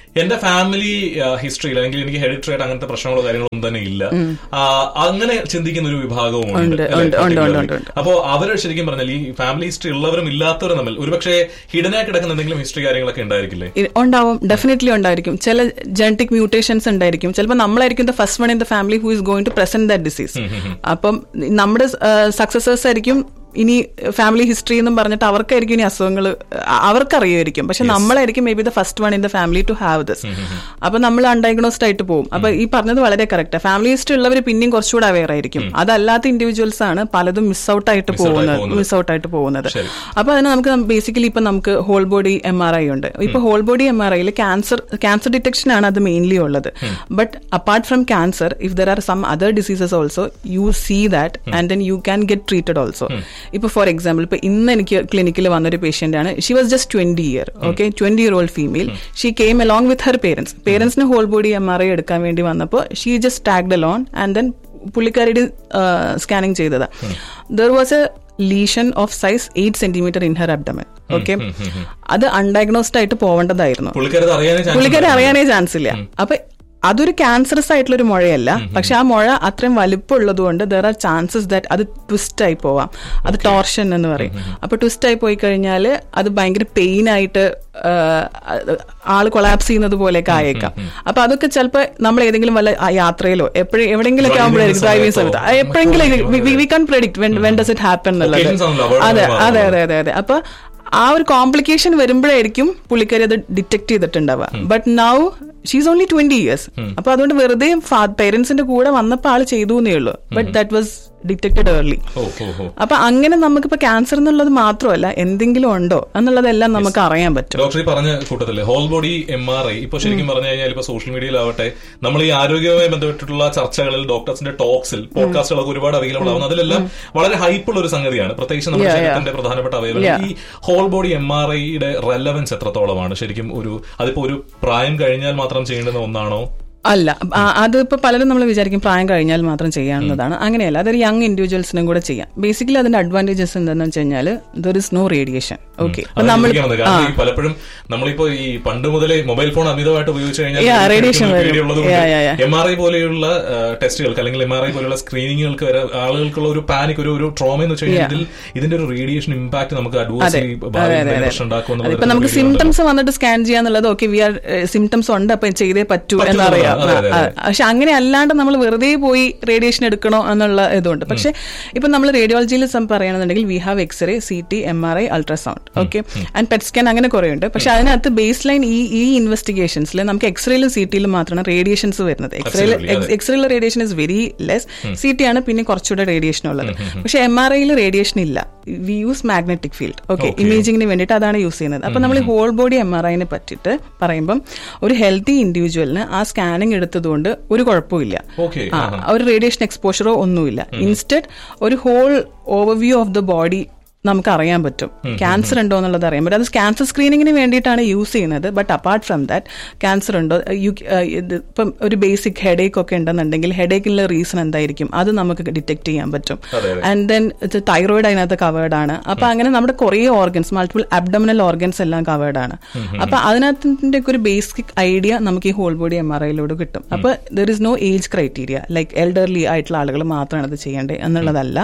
എന്റെ ഫാമിലി ഹിസ്റ്ററിയിൽ അല്ലെങ്കിൽ എനിക്ക് ഹെറിറ്ററി ആയിട്ട് അങ്ങനത്തെ പ്രശ്നങ്ങളോ കാര്യങ്ങളോ ഒന്നും തന്നെ ഇല്ല ആ, അങ്ങനെ ചിന്തിക്കുന്ന ഒരു വിഭാഗവും ഉണ്ട് ഉണ്ട്, അല്ലേ? ഉണ്ട്, ഉണ്ട്, ഉണ്ട്, particularly. ഉണ്ട്. അപ്പോ അവര് ശരിക്കും പറഞ്ഞാൽ ഈ ഫാമിലി ഹിസ്റ്ററി ഉള്ളവരും ഇല്ലാത്തവരും തമ്മിൽ ഒരുപക്ഷെ ഹിഡൻ ആയി കിടക്കുന്ന എന്തെങ്കിലും ഹിസ്റ്ററി കാര്യങ്ങളൊക്കെ ഉണ്ടായിരിക്കില്ലേ ഇ- ഉണ്ടാവും ഡെഫിനറ്റ്ലി ഉണ്ടായിരിക്കും ചില ജനറ്റിക് മ്യൂട്ടേഷൻസ് ഉണ്ടായിരിക്കും ചിലപ്പോൾ നമ്മളായിരിക്കും the first one in the family who is going to present that disease അപ്പം നമ്മുടെ സക്സസേഴ്സ് ആയിരിക്കും ഇനി ഫാമിലി ഹിസ്റ്ററി എന്നും പറഞ്ഞിട്ട് അവർക്കായിരിക്കും ഇനി അസുഖങ്ങൾ അവർക്കറിയുമായിരിക്കും പക്ഷെ നമ്മളായിരിക്കും may be the first one in the family to have this അപ്പൊ നമ്മൾ അൺഡയഗ്നോസ്ഡ് ആയിട്ട് പോകും അപ്പൊ ഈ പറഞ്ഞത് വളരെ കറക്റ്റ് ഫാമിലി ഹിസ്റ്ററി ഉള്ളവർ പിന്നെയും കുറച്ചുകൂടെ അവെയർ ആയിരിക്കും അതല്ലാത്ത ഇൻഡിവിജ്വൽസ് ആണ് പലതും മിസ് ഔട്ട് ആയിട്ട് Miss out ആയി പോകുന്നത് പോകുന്നത്. മിസ് ഔട്ട് ആയിട്ട് പോകുന്നത് ശരി. അപ്പൊ അതിന് നമുക്ക് ബേസിക്കലി ഇപ്പൊ നമുക്ക് whole body M R I ഉണ്ട് ഇപ്പൊ ഹോൾ ബോഡി എം ആർ ഐയിൽ ക്യാൻസർ ക്യാൻസർ ഡിറ്റക്ഷൻ ആണ് അത് മെയിൻലി ഉള്ളത് but apart from cancer if there are some other diseases also you see that and then you can get treated also ഇപ്പൊ for example ഇപ്പൊ ഇന്ന് എനിക്ക് ക്ലിനിക്കിൽ വന്നൊരു പേഷ്യന്റ് ആണ് she was just twenty year okay twenty year old female she came along with her parents പേരൻസിന് whole body M R I എടുക്കാൻ വേണ്ടി വന്നപ്പോൾ she just tagged along and then പുള്ളിക്കാരിയുടെ സ്കാനിങ് ചെയ്തത് there was a lesion of size eight centimeter in her abdomen okay അത് undiagnosed ആയിട്ട് പോവേണ്ടതായിരുന്നു പുള്ളിക്കാരത് അറിയാനേ chance പുള്ളിക്കാരെ അറിയാനേ chance ഇല്ല അപ്പൊ അതൊരു ക്യാൻസറസ് ആയിട്ടുള്ള ഒരു മുഴയല്ല പക്ഷെ ആ മുഴ അത്രയും വലിപ്പമുള്ളത് കൊണ്ട് ദർ ആർ ചാൻസസ് ദാറ്റ് അത് ട്വിസ്റ്റ് ആയി പോവാം അത് ടോർഷൻ എന്ന് പറയും അപ്പൊ ട്വിസ്റ്റ് ആയി പോയി കഴിഞ്ഞാൽ അത് ഭയങ്കര പെയിൻ ആയിട്ട് ആ, ആള് കൊളാപ്സ് ചെയ്യുന്നത് പോലെയൊക്കെ ആയേക്കാം അപ്പൊ അതൊക്കെ ചിലപ്പോൾ നമ്മൾ ഏതെങ്കിലും വല്ല ആ യാത്രയിലോ എപ്പോഴും എവിടെയെങ്കിലും ഒക്കെ ആകുമ്പോഴായിരിക്കും ഡ്രൈവിംഗ് സമയത്ത് ആ, എപ്പോഴെങ്കിലും we can predict when when does it happen എന്നുള്ളത് Occasions ആണല്ലോ, അപകടങ്ങൾ അതെ മാറുന്നത്. അതെ അതെ അതെ അതെ അപ്പൊ ആ ഒരു കോംപ്ലിക്കേഷൻ വരുമ്പോഴായിരിക്കും പുള്ളിക്കാരി അത് ഡിറ്റക്ട് ചെയ്തിട്ടുണ്ടാവുക but now she's only twenty years അപ്പൊ അതുകൊണ്ട് വെറുതെ പേരൻസിന്റെ കൂടെ വന്നപ്പോൾ ആള് ചെയ്തു എന്നേ ഉള്ളൂ but that was detected early ഓ ഓ ഓ അപ്പൊ അങ്ങനെ നമുക്കിപ്പോ ക്യാൻസർ എന്നുള്ളത് മാത്രമല്ല എന്തെങ്കിലും ഉണ്ടോ എന്നുള്ളതെല്ലാം നമുക്ക് അറിയാൻ പറ്റും ഡോക്ടർ ഈ പറഞ്ഞ കൂട്ടത്തില് whole body M R I ഇപ്പൊ ശരിക്കും പറഞ്ഞു കഴിഞ്ഞാൽ ഇപ്പൊ സോഷ്യൽ മീഡിയയിലാവട്ടെ നമ്മൾ ഈ ആരോഗ്യവുമായി ബന്ധപ്പെട്ടിട്ടുള്ള ചർച്ചകളിൽ ഡോക്ടേഴ്സിന്റെ ടോക്സിൽ പോഡ്കാസ്റ്റുകളൊക്കെ ഒരുപാട് അവൈലബിൾ ആവുന്നു അതിലെല്ലാം വളരെ ഹൈപ്പുള്ള ഒരു സംഗതിയാണ് പ്രത്യേകിച്ച് നമ്മുടെ Yeah, yeah. ശരീരത്തിന്റെ പ്രധാനപ്പെട്ട അവയവങ്ങൾ Yeah. ഈ ഹോൾ ബോഡി എം ആർ ഐയുടെ റെലവൻസ് എത്രത്തോളമാണ് ശരിക്കും ഒരു അതിപ്പോ ഒരു പ്രായം കഴിഞ്ഞാൽ മാത്രം ചെയ്യേണ്ടുന്ന ഒന്നാണോ അല്ല ആ, അതിപ്പോ പലരും നമ്മൾ വിചാരിക്കും പ്രായം കഴിഞ്ഞാൽ മാത്രം ചെയ്യാവുന്നതാണ് അങ്ങനെയല്ല അതൊരു യങ് ഇൻഡിവിജ്വൽസിനും കൂടെ ചെയ്യാം ബേസിക്കലി അതിന്റെ അഡ്വാൻറ്റേജസ് എന്താണെന്ന് വെച്ച് കഴിഞ്ഞാൽ there is no radiation okay അത് നമ്മൾ ചോദിക്കാൻ വന്നത്. കാരണം ഈ പലപ്പോഴും നമ്മളിപ്പോ ഈ പണ്ട് മുതലേ മൊബൈൽ ഫോൺ അമിതമായിട്ട് ഉപയോഗിച്ചു Yeah, radiation വരും. Yeah, yeah, yeah. M R I പോലെയുള്ള ടെസ്റ്റുകൾക്ക് അല്ലെങ്കിൽ എം ആർ ഐ പോലെയുള്ള സ്ക്രീനിങ്ങുകൾക്ക് വരെ ആളുകൾക്കുള്ള ഒരു പാനിക് ഒരു ഒരു ട്രോമ എന്ന് വെച്ച് കഴിഞ്ഞാൽ ഇതിൽ ഇതിന്റെ ഒരു റേഡിയേഷൻ ഇമ്പാക്ട് നമുക്ക് അതെ അഡ്വേഴ്സ്ലി അതെ അതെ അതെ പ്രശ്നം ഉണ്ടാക്കുമെന്നുള്ള അതിപ്പോ ഒരു നമുക്ക് പേടി ഉണ്ട്. സിംറ്റംസ് വന്നിട്ട് സ്കാൻ ചെയ്യാന്നുള്ളത് ഓക്കെ വി ആർ സിംറ്റംസ് ഉണ്ട് അപ്പൊ ചെയ്തേ പറ്റൂ പറ്റൂ എന്നറിയാം അതെ, അതെ, അതെ. ആ, പക്ഷെ അങ്ങനെ അല്ലാണ്ട് നമ്മൾ വെറുതെ പോയി റേഡിയേഷൻ എടുക്കണോ എന്നുള്ള ഇതുണ്ട് പക്ഷെ ഇപ്പൊ നമ്മൾ റേഡിയോളജിയിൽ പറയുകയാണെന്നുണ്ടെങ്കിൽ we have x ray C T M R I ultrasound okay and PET scan അങ്ങനെ കുറെ ഉണ്ട് പക്ഷെ അതിനകത്ത് ബേസ് ലൈൻ ഈ ഈ ഇൻവെസ്റ്റിഗേഷൻസിൽ നമുക്ക് എക്സ്റേയിലും സി ടിയിലും മാത്രമാണ് റേഡിയേഷൻസ് വരുന്നത് എക്സ്റേയിൽ Absolutely, അതെ. എക്സ്റേയിലെ radiation is very less C T ആണ് പിന്നെ കുറച്ചുകൂടെ റേഡിയേഷൻ ഉള്ളത് പക്ഷെ എം ആർ ഐയിൽ റേഡിയേഷൻ ഇല്ല we use magnetic field okay Okay. ഇമേജിങ്ങിന് വേണ്ടിയിട്ട് അതാണ് യൂസ് ചെയ്യുന്നത് അപ്പൊ നമ്മൾ ഹോൾ ബോഡി എം ആർ ഐനെ പറ്റിയിട്ട് പറയുമ്പം ഒരു ഹെൽത്തി ഇൻഡിവിജ്വലിന് ആ സ്കാനിങ് എടുത്തതുകൊണ്ട് ഒരു കുഴപ്പമില്ല Okay, ആ, ആഹാ. ഒരു റേഡിയേഷൻ എക്സ്പോഷറോ ഒന്നുമില്ല ഇൻസ്റ്റഡ് ഒരു whole overview of the body നമുക്ക് അറിയാൻ പറ്റും ക്യാൻസർ ഉണ്ടോ എന്നുള്ളത് അറിയാൻ പറ്റും അത് ക്യാൻസർ സ്ക്രീനിങ്ങിന് വേണ്ടിയിട്ടാണ് യൂസ് ചെയ്യുന്നത് but apart from that cancer ഉണ്ടോ യു ഇപ്പം ഒരു ബേസിക് ഹെഡേക്ക് ഒക്കെ ഉണ്ടെന്നുണ്ടെങ്കിൽ ഹെഡേക്കിനുള്ള റീസൺ എന്തായിരിക്കും അത് നമുക്ക് ഡിറ്റക്ട് ചെയ്യാൻ പറ്റും അതെ, അതെ. ആൻഡ് ദെൻ തൈറോയിഡ് അതിനകത്ത് കവേർഡ് ആണ് അപ്പൊ അങ്ങനെ നമ്മുടെ കുറേ ഓർഗൻസ് മൾട്ടിപ്പിൾ അബ്ഡമിനൽ ഓർഗൻസ് എല്ലാം കവേർഡ് ആണ് അപ്പൊ അതിനകത്തിന്റെ ഒക്കെ ഒരു ബേസിക് ഐഡിയ നമുക്ക് ഈ ഹോൾ ബോഡി എം ആർ ഐയിലൂടെ കിട്ടും അപ്പൊ there is no age criteria like elderly ആയിട്ടുള്ള ആളുകൾ മാത്രമാണ് അത് ചെയ്യേണ്ടത് എന്നുള്ളതല്ല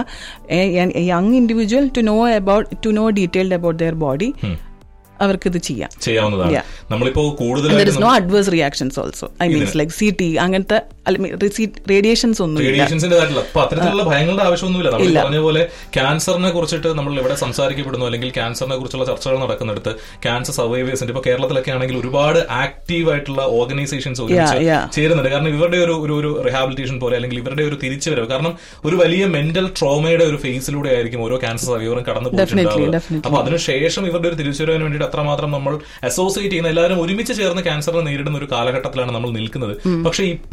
young individual to know about to know detailed about their body അവർക്ക് ഇത് ചെയ്യാം ചെയ്യാവുന്നതാണ് Yeah. നമ്മളിപ്പോ ദർ കൂടുതലായിട്ട് is no adverse reactions also I means like C T അങ്ങനത്തെ റേഡിയേഷൻസ് ഒന്നും ഇല്ല റേഡിയേഷൻസിന്റെ കാര്യത്തില്ല അപ്പൊ അത്തരത്തിലുള്ള ഭയങ്ങളുടെ ആവശ്യമൊന്നുമില്ല നമ്മൾ ഈ പറഞ്ഞ പോലെ ക്യാൻസറിനെ കുറിച്ചിട്ട് നമ്മൾ ഇവിടെ സംസാരിക്കപ്പെടുന്നു അല്ലെങ്കിൽ ക്യാൻസറിനെ കുറിച്ചുള്ള ചർച്ചകൾ നടക്കുന്നിടത്ത് ക്യാൻസർ സർവൈവേഴ്സിന്റെ ഇപ്പൊ കേരളത്തിലൊക്കെ ആണെങ്കിൽ ഒരുപാട് ആക്റ്റീവ് ആയിട്ടുള്ള ഓർഗനൈസേഷൻസ് ഒരുമിച്ച് yeah. ചേരുന്നുണ്ട് കാരണം ഇവരുടെ ഒരു ഒരു ഒരു റിഹാബിലിറ്റേഷൻ പോലെ അല്ലെങ്കിൽ ഇവരുടെ ഒരു തിരിച്ചുവരവ് കാരണം ഒരു വലിയ മെന്റൽ ട്രോമയുടെ ഒരു ഫേസിലൂടെ ആയിരിക്കും ഓരോ ക്യാൻസർ സർവൈവറും കടന്നു Definitely, പോയിട്ടുണ്ടാവുക definitely. അപ്പൊ അതിനുശേഷം ഇവരുടെ ഒരു തിരിച്ചുവരവിന് വേണ്ടിയിട്ട് അത്രമാത്രം നമ്മൾ അസോസിയേറ്റ് ചെയ്യുന്ന എല്ലാവരും ഒരുമിച്ച് ചേർന്ന് ക്യാൻസറിനെ നേരിടുന്ന ഒരു കാലഘട്ടത്തിലാണ് നമ്മൾ നിൽക്കുന്നത് പക്ഷെ ഇപ്പോഴും നമ്മൾ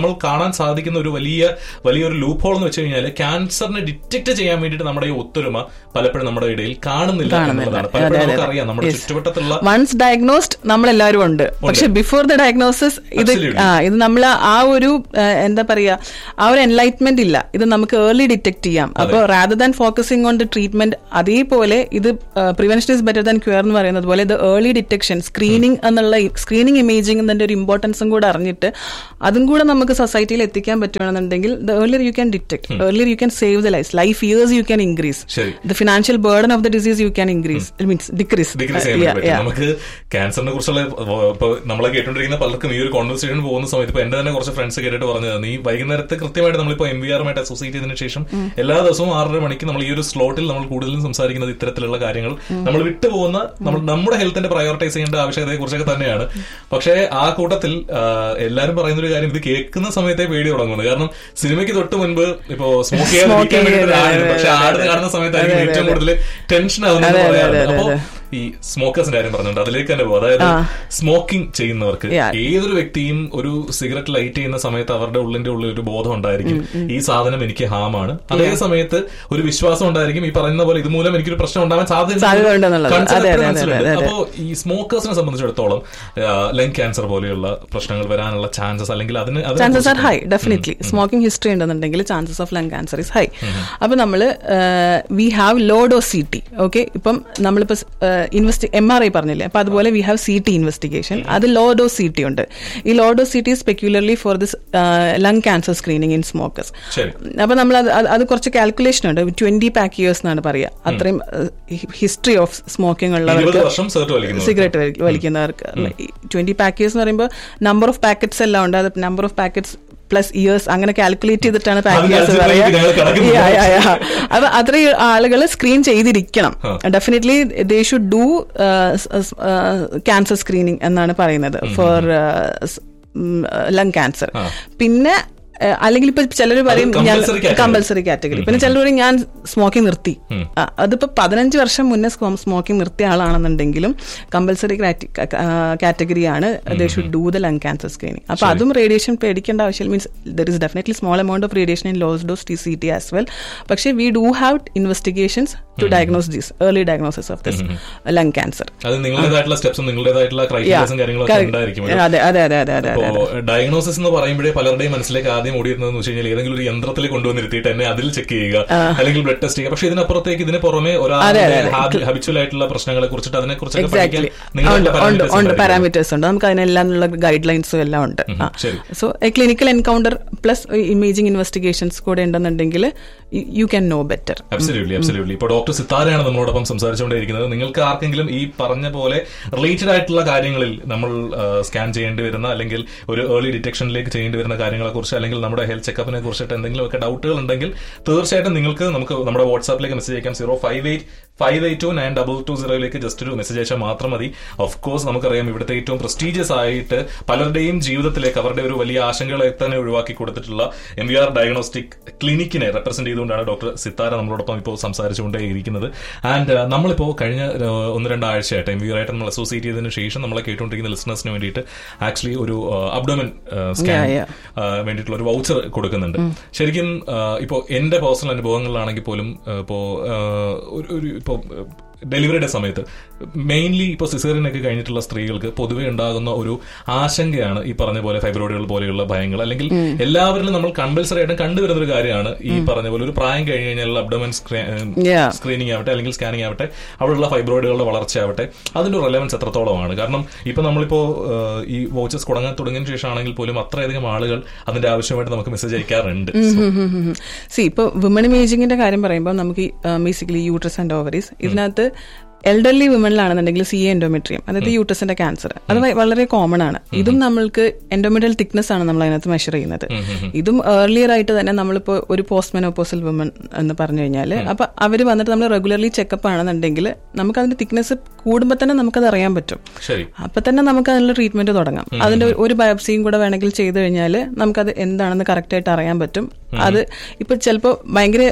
നമ്മൾ കാണാൻ സാധിക്കുന്ന ഒരു വലിയ വലിയൊരു ലൂപ്പ് ഹോൾ എന്ന് വെച്ച് കഴിഞ്ഞാൽ ക്യാൻസറിനെ ഡിറ്റക്ട് ചെയ്യാൻ വേണ്ടിയിട്ട് നമ്മുടെ ഈ ഒത്തൊരുമ പലപ്പോഴും നമ്മുടെ ഇടയിൽ കാണുന്നില്ല എന്നുള്ളതാണ് പലപ്പോഴും നമുക്കറിയാം നമ്മുടെ ചുറ്റുവട്ടത്തുള്ള വൺസ് ഡയഗ്നോസ്ഡ് നമ്മളെല്ലാവരും ഉണ്ട് പക്ഷെ ബിഫോർ ദ ഡയഗ്നോസിസ് ഇത് Absolutely. ആ ഇത് നമ്മൾ ആ ഒരു ആ, എന്താ പറയാ ആ ഒരു എൻലൈറ്റ്മെന്റ് ഇല്ല ഇത് നമുക്ക് ഏർലി ഡിറ്റക്ട് ചെയ്യാം അപ്പോൾ rather than focusing on the treatment അതേപോലെ ഇത് prevention is better than cure എന്ന് പറയുന്നത് പോലെ ഇത് ഏർലി ഡിറ്റക്ഷൻ സ്ക്രീനിങ് എന്നുള്ള സ്ക്രീനിങ് ഇമേജിംഗ് എന്നതിന്റെ ഒരു ഇമ്പോർട്ടൻസും കൂടെ അറിഞ്ഞിട്ട് അതും കൂടെ നമുക്ക് സൊസൈറ്റിയിൽ എത്തിക്കാൻ പറ്റുകയാണെന്നുണ്ടെങ്കിൽ the earlier you can detect earlier you can save the life life years you can increase ശരി. The financial burden of the disease you can increase means decrease decrease ചെയ്യാൻ വേണ്ടി പറ്റും നമുക്ക് ക്യാൻസറിനെ കുറിച്ചുള്ള ഇപ്പൊ നമ്മളെ കേട്ടോണ്ടിരിക്കുന്ന പലർക്കും ഈ ഒരു കോൺവെർസേഷൻ പോകുന്ന സമയത്ത് ഇപ്പൊ എന്റെ തന്നെ കുറച്ച് ഫ്രണ്ട്സ് കേട്ടിട്ട് പറഞ്ഞത് നീ വൈകുന്നേരത്തെ കൃത്യമായിട്ട് നമ്മളിപ്പോ എം വി ആറുമായിട്ട് അസോസിയേറ്റ് ചെയ്തതിനു ശേഷം എല്ലാ ദിവസവും ആറര മണിക്ക് നമ്മൾ ഈ ഒരു സ്ലോട്ടിൽ നമ്മൾ കൂടുതലും സംസാരിക്കുന്നത് ഇത്തരത്തിലുള്ള കാര്യങ്ങൾ നമ്മൾ വിട്ടുപോകുന്ന നമ്മൾ നമ്മുടെ ഹെൽത്തിന്റെ പ്രയോറിറ്റൈസ് ചെയ്യേണ്ട ആവശ്യകതയെ കുറിച്ചൊക്കെ തന്നെയാണ് പക്ഷേ ആ കൂട്ടത്തിൽ ആ, എല്ലാരും പറയുന്ന ഒരു കാര്യം ഇത് കേൾക്കുന്ന സമയത്തെ പേടി തുടങ്ങുന്നു കാരണം സിനിമയ്ക്ക് തൊട്ട് മുൻപ് ഇപ്പൊ സ്മോക്ക് ചെയ്യാതിരിക്കാൻ Smoke വേണ്ടി ചെയ്യാതെ, പക്ഷെ അതെ, ആട് അതെ, കാണുന്ന സമയത്തായിരിക്കും അതെ, ഏറ്റവും അതെ. കൂടുതൽ ടെൻഷൻ ആവുന്നത് അതെ, അതെ, പറയാറുണ്ട് അതെ, അപ്പോ അതെ. ഈ സ്മോക്കേഴ്സിന്റെ കാര്യം പറഞ്ഞിട്ടുണ്ട് അതിലേക്ക് തന്നെ പോകും അതായത് സ്മോക്കിംഗ് ചെയ്യുന്നവർക്ക് Yeah. ഏതൊരു വ്യക്തിയും ഒരു സിഗരറ്റ് ലൈറ്റ് ചെയ്യുന്ന സമയത്ത് അവരുടെ ഉള്ളിന്റെ ഉള്ളിൽ ഒരു ബോധം ഉണ്ടായിരിക്കും ഈ സാധനം എനിക്ക് ഹാമാണ് അതേ സമയത്ത് ഒരു വിശ്വാസം ഉണ്ടായിരിക്കും ഈ പറയുന്ന പോലെ ഇതുമൂലം എനിക്കൊരു പ്രശ്നം ഉണ്ടാവാൻ സാധ്യത സാധ്യത ഉണ്ടെന്നുള്ളത്. അതെ, അതെ, അതെ, അതെ, അതെ. അപ്പോ ഈ സ്മോക്കേഴ്സിനെ സംബന്ധിച്ചിടത്തോളം ലങ് ക്യാൻസർ പോലെയുള്ള പ്രശ്നങ്ങൾ വരാനുള്ള ചാൻസസ് അല്ലെങ്കിൽ അതിന് അതിനെ ചാൻസസ് ആർ കുറിച്ച് ഹൈ ഡെഫിനറ്റ്ലി സ്മോക്കിംഗ് ഹിസ്റ്ററി ഉണ്ടെന്നുണ്ടെങ്കിൽ chances of lung cancer is high അപ്പൊ നമ്മൾ we have low dose C T okay ഇപ്പം നമ്മളിപ്പോ ഇൻവെസ്റ്റ് എം ആർ ഐ പറഞ്ഞില്ലേ അപ്പൊ അതുപോലെ we have C T investigation അത് ലോഡോ സി ടി ഉണ്ട് ഈ low dose C T specifically for this lung cancer screening in smokers ശരി അപ്പൊ നമ്മൾ അത് അത് അത് കുറച്ച് കാൽക്കുലേഷൻ ഉണ്ട് ട്വന്റി പാക്ക് ഇയേഴ്സ് എന്നാണ് പറയുക അത്രയും ഹിസ്റ്ററി ഓഫ് സ്മോക്കിംഗ് ഇരുപത് ഉള്ളവർക്ക് വർഷം സെർട്ട് വലിക്കുന്നു സിഗരറ്റ് വലിക്കുന്നവർക്ക് ട്വന്റി പാക്കേഴ്സ് എന്ന് പറയുമ്പോൾ നമ്പർ ഓഫ് പാക്കറ്റ്സ് എല്ലാം ഉണ്ട് അത് number of packets plus years അങ്ങനെ കാൽക്കുലേറ്റ് ചെയ്തിട്ടാണ് പാക്കേഴ്സ് calculate ഞങ്ങൾ കണക്ക് അപ്പൊ അത്രയും ആളുകൾ സ്ക്രീൻ ചെയ്തിരിക്കണം ആ. Definitely they should do cancer screening എന്നാണ് പറയുന്നത് ഫോർ ലങ് ക്യാൻസർ ആ. പിന്നെ ഏഹ്, അല്ലെങ്കിൽ ഇപ്പൊ ചിലർ പറയും ഞാൻ compulsory category. കമ്പൽസറി കാറ്റഗറി പിന്നെ ചിലർ പറയും ഞാൻ സ്മോക്കിംഗ് നിർത്തി ഉം. ആ, അതിപ്പോ പതിനഞ്ച് വർഷം മുന്നേ സ്മോക്കിംഗ് നിർത്തിയ ആളാണെന്നുണ്ടെങ്കിലും കമ്പൽസറി കാറ്റഗറിയാണ് they should do the lung cancer screening അപ്പൊ അതും റേഡിയേഷൻ പേടിക്കേണ്ട ആവശ്യം means there is definitely small amount of radiation in low dose T C T as well പക്ഷേ we do have investigations to diagnose this early diagnosis of this lung cancer അത് നിങ്ങളുടേതായിട്ടുള്ള സ്റ്റെപ്സും നിങ്ങളുടേതായിട്ടുള്ള ക്രൈറ്റീരിയസും കാര്യങ്ങളൊക്കെ ഉണ്ടായിരിക്കും അതെ അതെ അതെ അതെ അതെ അപ്പോ ഡയഗ്നോസിസ് എന്ന് പറയുമ്പോഴേ പലരുടെയും മനസ്സിലേക്ക് ആദ്യം ഓടിയിരുന്നതെന്ന് വെച്ച് കഴിഞ്ഞാൽ ഏതെങ്കിലും ഒരു യന്ത്രത്തിൽ കൊണ്ടുവന്നിരുത്തിയിട്ട് എന്നെ അതിൽ ചെക്ക് ചെയ്യുക അല്ലെങ്കിൽ ബ്ലഡ് ടെസ്റ്റ് ചെയ്യുക പക്ഷെ ഇതിനപ്പുറത്തേക്ക് ഇതിന് പുറമെ ഒരാളുടെ ഹബിച്വൽ ആയിട്ടുള്ള പ്രശ്നങ്ങളെ കുറിച്ചിട്ട് അതിനെ കുറിച്ചൊക്കെ പഠിക്കാൻ എക്സാക്ട്ലി ഉണ്ട് ഉണ്ട് ഉണ്ട് പാരാമീറ്റേഴ്സ് ഉണ്ട് നമുക്ക് അതിനെല്ലാം ഗൈഡ് ലൈൻസും എല്ലാം ഉണ്ട് ശരി. So clinical encounter plus imaging investigations കൂടെ ഉണ്ടെന്നുണ്ടെങ്കിൽ you can know better absolutely absolutely ഇപ്പൊ ഡോക്ടർ സിത്താരയാണ് നമ്മളോടൊപ്പം സംസാരിച്ചുകൊണ്ടിരിക്കുന്നത് നിങ്ങൾക്ക് ആർക്കെങ്കിലും ഈ പറഞ്ഞ പോലെ റിലേറ്റഡ് ആയിട്ടുള്ള കാര്യങ്ങളിൽ നമ്മൾ സ്കാൻ ചെയ്യേണ്ടി വരുന്ന അല്ലെങ്കിൽ ഒരു ഏർലി ഡിറ്റക്ഷനിലേക്ക് ചെയ്യേണ്ടി വരുന്ന കാര്യങ്ങളെ കുറിച്ച് അല്ലെങ്കിൽ നമ്മുടെ ഹെൽത്ത് ചെക്കപ്പിനെ കുറിച്ചിട്ട് എന്തെങ്കിലും ഒക്കെ ഡൗട്ടുകൾ ഉണ്ടെങ്കിൽ തീർച്ചയായിട്ടും നിങ്ങൾക്ക് നമുക്ക് നമ്മുടെ വാട്സാപ്പിലേക്ക് മെസ്സേജ് അയക്കാം zero five eight five eight two nine double two സീറോയിലേക്ക് ജസ്റ്റ് ഒരു മെസ്സേജ് അയച്ചാൽ മാത്രം മതി ഓഫ് കോഴ്സ് നമുക്കറിയാം ഇവിടുത്തെ ഏറ്റവും പ്രസ്റ്റീജിയസ് ആയിട്ട് പലരുടെയും ജീവിതത്തിലേക്ക് അവരുടെ ഒരു വലിയ ആശങ്കകളെ തന്നെ ഒഴിവാക്കി കൊടുത്തിട്ടുള്ള എം വി ആർ ഡയഗ്നോസ്റ്റിക് ക്ലിനിക്കിനെ റെപ്രസെന്റ് ചെയ്തുകൊണ്ടാണ് ഡോക്ടർ സിത്താര നമ്മളോടൊപ്പം ഇപ്പോൾ സംസാരിച്ചുകൊണ്ടേ ഇരിക്കുന്നത് ആൻഡ് നമ്മളിപ്പോ കഴിഞ്ഞ uh, ഒന്ന് രണ്ടാഴ്ചയായിട്ട് എം വി ആയിട്ട് നമ്മൾ അസോസിയേറ്റ് ചെയ്തതിനു ശേഷം നമ്മളെ കേട്ടുകൊണ്ടിരിക്കുന്ന ലിസണേഴ്സിന് വേണ്ടിയിട്ട് ആക്ച്വലി ഒരു അബ്ഡോമൻ സ്കാൻ Yeah, yeah. വേണ്ടിയിട്ടുള്ള ഒരു വൗച്ചർ കൊടുക്കുന്നുണ്ട് ശരിക്കും ഇപ്പോ എന്റെ പേഴ്സണൽ അനുഭവങ്ങളിലാണെങ്കിൽ പോലും ആ, ഇപ്പോ ആ, ഒരു- ഒരു ഇപ്പോ ഡെലിവറിയുടെ സമയത്ത് മെയിൻലി ഇപ്പോൾ സിസേറിനൊക്കെ കഴിഞ്ഞിട്ടുള്ള സ്ത്രീകൾക്ക് പൊതുവെ ഉണ്ടാകുന്ന ഒരു ആശങ്കയാണ് ഈ പറഞ്ഞ പോലെ ഫൈബ്രോയിഡുകൾ പോലെയുള്ള ഭയങ്ങൾ അല്ലെങ്കിൽ എല്ലാവരിലും നമ്മൾ കമ്പൽസറി ആയിട്ടും കണ്ടുവരുന്ന ഒരു കാര്യമാണ് ഈ പറഞ്ഞ പോലെ ഒരു പ്രായം കഴിഞ്ഞ് കഴിഞ്ഞാൽ അബ്ഡോമൻ Yeah. സ്ക്രീനിങ് ആവട്ടെ അല്ലെങ്കിൽ സ്കാനിങ് ആവട്ടെ അവിടെയുള്ള ഫൈബ്രോയിഡുകളുടെ വളർച്ച ആവട്ടെ അതിന്റെ റെലവൻസ് എത്രത്തോളമാണ് കാരണം ഇപ്പൊ നമ്മളിപ്പോ ആ, ഈ വോച്ചസ് തുടങ്ങാൻ തുടങ്ങിയതിനു ശേഷമാണെങ്കിൽ പോലും അത്രയധികം ആളുകൾ അതിന്റെ ആവശ്യമായിട്ട് നമുക്ക് മെസ്സേജ് അയക്കാറുണ്ട് സി ഇപ്പോൾ വിമൺ ഇമേജിങ്ങിന്റെ കാര്യം പറയുമ്പോൾ നമുക്ക് ബേസിക്കലി യൂട്രസ് ആൻഡ് ഓവറീസ് ഇതിനകത്ത് എൽഡർലി വിമണിലാണെന്നുണ്ടെങ്കിൽ സി എൻഡോമെട്രിയം അതായത് യൂട്രസിന്റെ ക്യാൻസർ അത് വ- വളരെ കോമൺ ആണ് ഇതും നമ്മൾക്ക് എൻഡോമെട്രിയൽ തിക്നെസ് ആണ് നമ്മൾ അതിനകത്ത് മെഷർ ചെയ്യുന്നത് ഇതും ഏർലിയർ ആയിട്ട് തന്നെ നമ്മളിപ്പോൾ ഒരു പോസ്റ്റ് മെനോപ്പോസൽ വിമൺ എന്ന് പറഞ്ഞു കഴിഞ്ഞാൽ അപ്പൊ അവർ വന്നിട്ട് നമ്മൾ റെഗുലർലി ചെക്കപ്പ് ആണെന്നുണ്ടെങ്കിൽ നമുക്ക് അതിന്റെ തിക്നെസ് കൂടുമ്പോൾ തന്നെ നമുക്കത് അറിയാൻ പറ്റും ശരി അപ്പൊ തന്നെ നമുക്ക് അതിനുള്ള ട്രീറ്റ്മെന്റ് തുടങ്ങാം അതിന്റെ ഒരു- ഒരു ബയോപ്സിയും കൂടെ വേണമെങ്കിൽ ചെയ്തു കഴിഞ്ഞാൽ നമുക്കത് എന്താണെന്ന് കറക്റ്റ് ആയിട്ട് അറിയാൻ പറ്റും അത് ഇപ്പൊ ചിലപ്പോൾ ഭയങ്കര